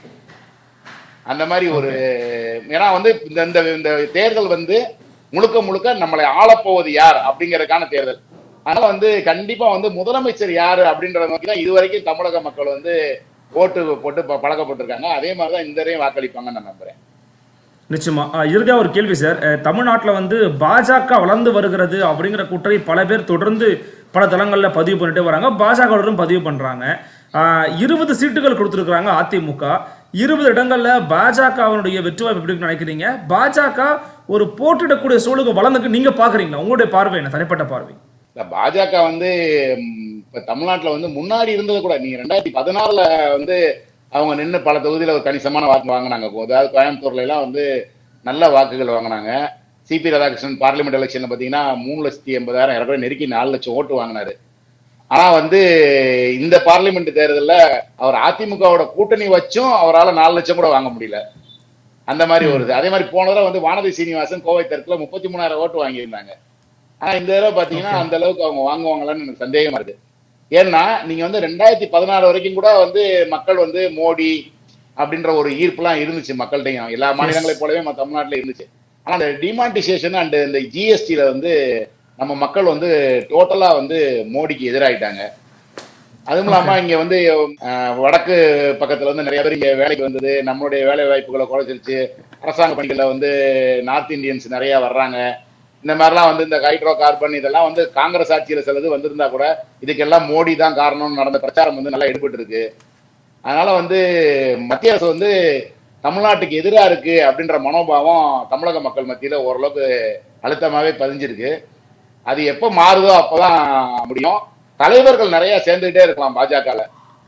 அந்த மாதிரி ஒரு ஏன்னா வந்து இந்த இந்த இந்த தேர்தல் வந்து முழுக்க முழுக்க நம்மளை ஆளப்போவது யார் அப்படிங்கறதுக்கான தேர்தல் அதனால வந்து கண்டிப்பா வந்து முதலமைச்சர் யாரு அப்படின்றத நோக்கி தான் இதுவரைக்கும் தமிழக மக்கள் வந்து ஓட்டு போட்டு ப- பழக்கப்பட்டிருக்காங்க அதே மாதிரி தான் இந்த தடவையும் வாக்களிப்பாங்கன்னு நான் நம்புறேன் நிச்சயமா அஹ் இறுதியா ஒரு கேள்வி சார் அஹ் தமிழ்நாட்டுல வந்து பாஜக வளர்ந்து வருகிறது அப்படிங்கிற குற்றை பல பேர் தொடர்ந்து பல தளங்கள்ல பதிவு பண்ணிட்டே வராங்க பாஜகவுடன் பதிவு பண்றாங்க அஹ் இருபது சீட்டுகள் கொடுத்துருக்காங்க அதிமுக இருபது இடங்கள்ல பாஜகவினுடைய வெற்றி வாய்ப்பு எப்படி இருக்குன்னு நினைக்கிறீங்க பாஜக ஒரு போட்டியிடக்கூடிய சூழலுக்கு வளர்ந்துக்கு நீங்க பாக்குறீங்களா உங்களுடைய பார்வை என்ன தனிப்பட்ட பார்வை இந்த பாஜக வந்து ம், இப்ப தமிழ்நாட்டுல வந்து முன்னாடி இருந்தது கூட நீங்க ரெண்டாயிரத்தி பதினாறுல வந்து அவங்க நின்று பல தொகுதியில ஒரு கணிசமான வாக்கு வாங்கினாங்க அதாவது கோயம்புத்தூர்ல எல்லாம் வந்து நல்ல வாக்குகள் வாங்கினாங்க சிபி ராதாகிருஷ்ணன் பார்லிமெண்ட் எலெக்ஷன்ல பாத்தீங்கன்னா மூணு லட்சத்தி எண்பதாயிரம் இறக்குற நெருக்கி நாலு லட்சம் ஓட்டு வாங்கினாரு ஆனா வந்து இந்த பார்லிமெண்ட் தேர்தல்ல அவர் அதிமுகவோட கூட்டணி வச்சும் அவரால் நாலு லட்சம் கூட வாங்க முடியல அந்த மாதிரி வருது அதே மாதிரி போன தடவை வந்து வானதி சீனிவாசன் கோவை தெற்குல முப்பத்தி மூணாயிரம் ஓட்டு வாங்கியிருந்தாங்க ஆனா இந்த தடவை பாத்தீங்கன்னா அந்த அளவுக்கு அவங்க வாங்குவாங்களான்னு எனக்கு சந்தேகமா இருக்கு ஏன்னா நீங்க வந்து ரெண்டாயிரத்தி பதினாறு வரைக்கும் கூட வந்து மக்கள் வந்து மோடி அப்படின்ற ஒரு ஈர்ப்புலாம் இருந்துச்சு மக்கள்கிட்டையும் எல்லா மாநிலங்களைப் போலவே நம்ம தமிழ்நாட்டுல இருந்துச்சு ஆனா அந்த டிமானிட்டைசேஷன் அண்ட் இந்த ஜிஎஸ்டியில வந்து நம்ம மக்கள் வந்து டோட்டலா வந்து மோடிக்கு எதிராயிட்டாங்க அதுவும் இல்லாம இங்க வந்து அஹ், வடக்கு பக்கத்துல வந்து நிறைய பேர் இங்க வேலைக்கு வந்தது நம்மளுடைய வேலை வாய்ப்புகளை குறைச்சிருச்சு அரசாங்க பணிகள்ல வந்து நார்த் இந்தியன்ஸ் நிறைய வர்றாங்க இந்த மாதிரிலாம் வந்து இந்த ஹைட்ரோ கார்பன் இதெல்லாம் வந்து காங்கிரஸ் ஆட்சியில சிலது வந்திருந்தா கூட இதுக்கெல்லாம் மோடி தான் காரணம்னு நடந்த பிரச்சாரம் வந்து நல்லா எடுபட்டு இருக்கு அதனால வந்து மத்திய அரசு வந்து தமிழ்நாட்டுக்கு எதிரா இருக்கு அப்படின்ற மனோபாவம் தமிழக மக்கள் மத்தியில ஓரளவுக்கு அழுத்தமாவே பதிஞ்சிருக்கு அது எப்ப மாறுதோ அப்பதான் முடியும் தலைவர்கள் நிறைய சேர்ந்துகிட்டே இருக்கலாம் பாஜகல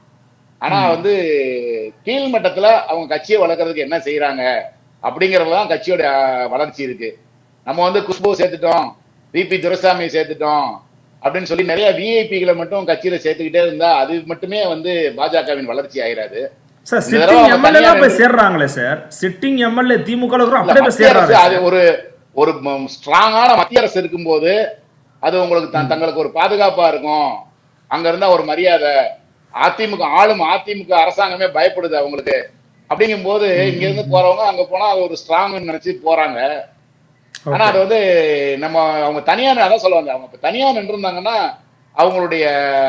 ஆனா வந்து கீழ் மட்டத்துல அவங்க கட்சியை வளர்க்கறதுக்கு என்ன செய்யறாங்க அப்படிங்கறதுதான் கட்சியோட அஹ், வளர்ச்சி இருக்கு நம்ம வந்து குஷ்பு சேர்த்துட்டோம் விபி துரைசாமியை சேர்த்துட்டோம் அப்படின்னு சொல்லி நிறைய விஐபிகளை மட்டும் கட்சியில சேர்த்துக்கிட்டே இருந்தா அது மட்டுமே வந்து பாஜகவின் வளர்ச்சி ஆயிராது சார் இந்த தடவை சிட்டிங் அவங்க எம்எல்ஏ தனியா போய் சேர்றாங்களே சார் சிட்டிங் எம்எல்ஏ திமுக ல இருக்கிற இல்ல, அப்படியே போய் மத்திய அரசு சேர்றாங்க அது ஒரு ஒரு ஸ்ட்ராங்கான மத்திய அரசு இருக்கும்போது அது உங்களுக்கு தன் தங்களுக்கு ஒரு பாதுகாப்பா இருக்கும் அங்க இருந்தா ஒரு மரியாதை அதிமுக ஆளும் அதிமுக அரசாங்கமே பயப்படுது அவங்களுக்கு அப்படிங்கும்போது இங்க இருந்து போறவங்க அங்க போனா அது ஒரு ஸ்ட்ராங் நினைச்சு போறாங்க ஆனா அது வந்து நம்ம அவங்க தனியா அதான் சொல்லுவாங்க அவங்க இப்ப தனியா நின்று இருந்தாங்கன்னா அவங்களுடைய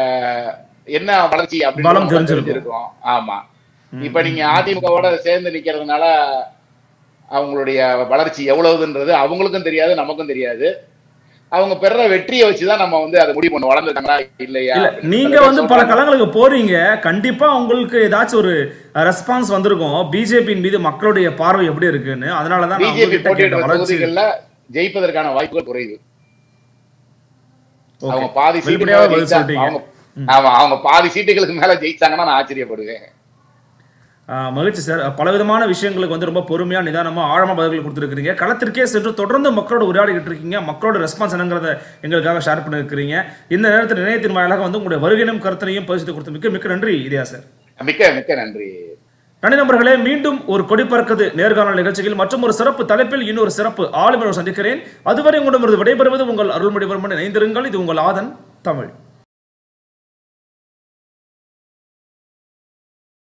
என்ன வளர்ச்சி பலம் அப்படின்னு தெரிஞ்சிருக்கும். தெரிஞ்சிருக்கும் ஆமா இப்ப நீங்க அதிமுகவோட சேர்ந்து நிக்கிறதுனால அவங்களுடைய வளர்ச்சி எவ்வளவுன்றது அவங்களுக்கும் தெரியாது நமக்கும் தெரியாது அவங்க பெற வெற்றியை வச்சுதான் நம்ம வந்து அதை முடிவு பண்ண வளர்ந்துட்டாங்களா இல்லையா இல்ல அப்படின்னு நீங்க சில பேர் வந்து பல சொல்றாங்க. களங்களுக்கு போறீங்க கண்டிப்பா உங்களுக்கு ஏதாச்சும் ஒரு ரெஸ்பான்ஸ் வந்திருக்கும் பிஜேபியின் மீது மக்களுடைய பார்வை எப்படி இருக்குன்னு அதனாலதான் நான் பிஜேபி உங்ககிட்ட போட்டியிடுற கேட்டேன் வளர்ச்சி தொகுதிகள்ல ஜெயிப்பதற்கான வாய்ப்புகள் குறைவு Okay. அவங்க பாதி வெளிப்படையாவே சீட்டுகள் பதில் ஜெயிச்சா சொல்லிட்டீங்க. அவங்க ஆமா அவங்க பாதி சீட்டுகளுக்கு மேல ஜெயிச்சாங்கன்னா நான் ஆச்சரியப்படுவேன் ஆஹ் மகிழ்ச்சி சார் பலவிதமான விஷயங்களுக்கு வந்து ரொம்ப பொறுமையா நிதானமா ஆழமா பதில்கள் கொடுத்துருக்கீங்க களத்திற்கே சென்று தொடர்ந்து மக்களோட உரையாடிக்கிட்டு இருக்கீங்க மக்களோட ரெஸ்பான்ஸ் என்னங்கிறத எங்களுக்காக ஷேர் பண்ணிருக்கிறீங்க இந்த நேரத்தில் நிலையத்தின் வாயிலாக வந்து உங்களுடைய வருகையினும் கருத்தனையும் பரிசுத்து கொடுத்து மிக்க மிக்க நன்றி இதயா சார் மிக்க மிக்க நன்றி நன்றி நண்பர்களே மீண்டும் ஒரு கொடி பறக்குது நேர்காணல் நிகழ்ச்சியில் மற்றும் ஒரு சிறப்பு தலைப்பில் இன்னொரு சிறப்பு ஆளுமையோடு சந்திக்கிறேன் அதுவரை உங்களிடமிருந்து விடைபெறுவது உங்கள் அருள்மொழிவர்மன் இணைந்திருங்கள் இது உங்கள் ஆதன் தமிழ்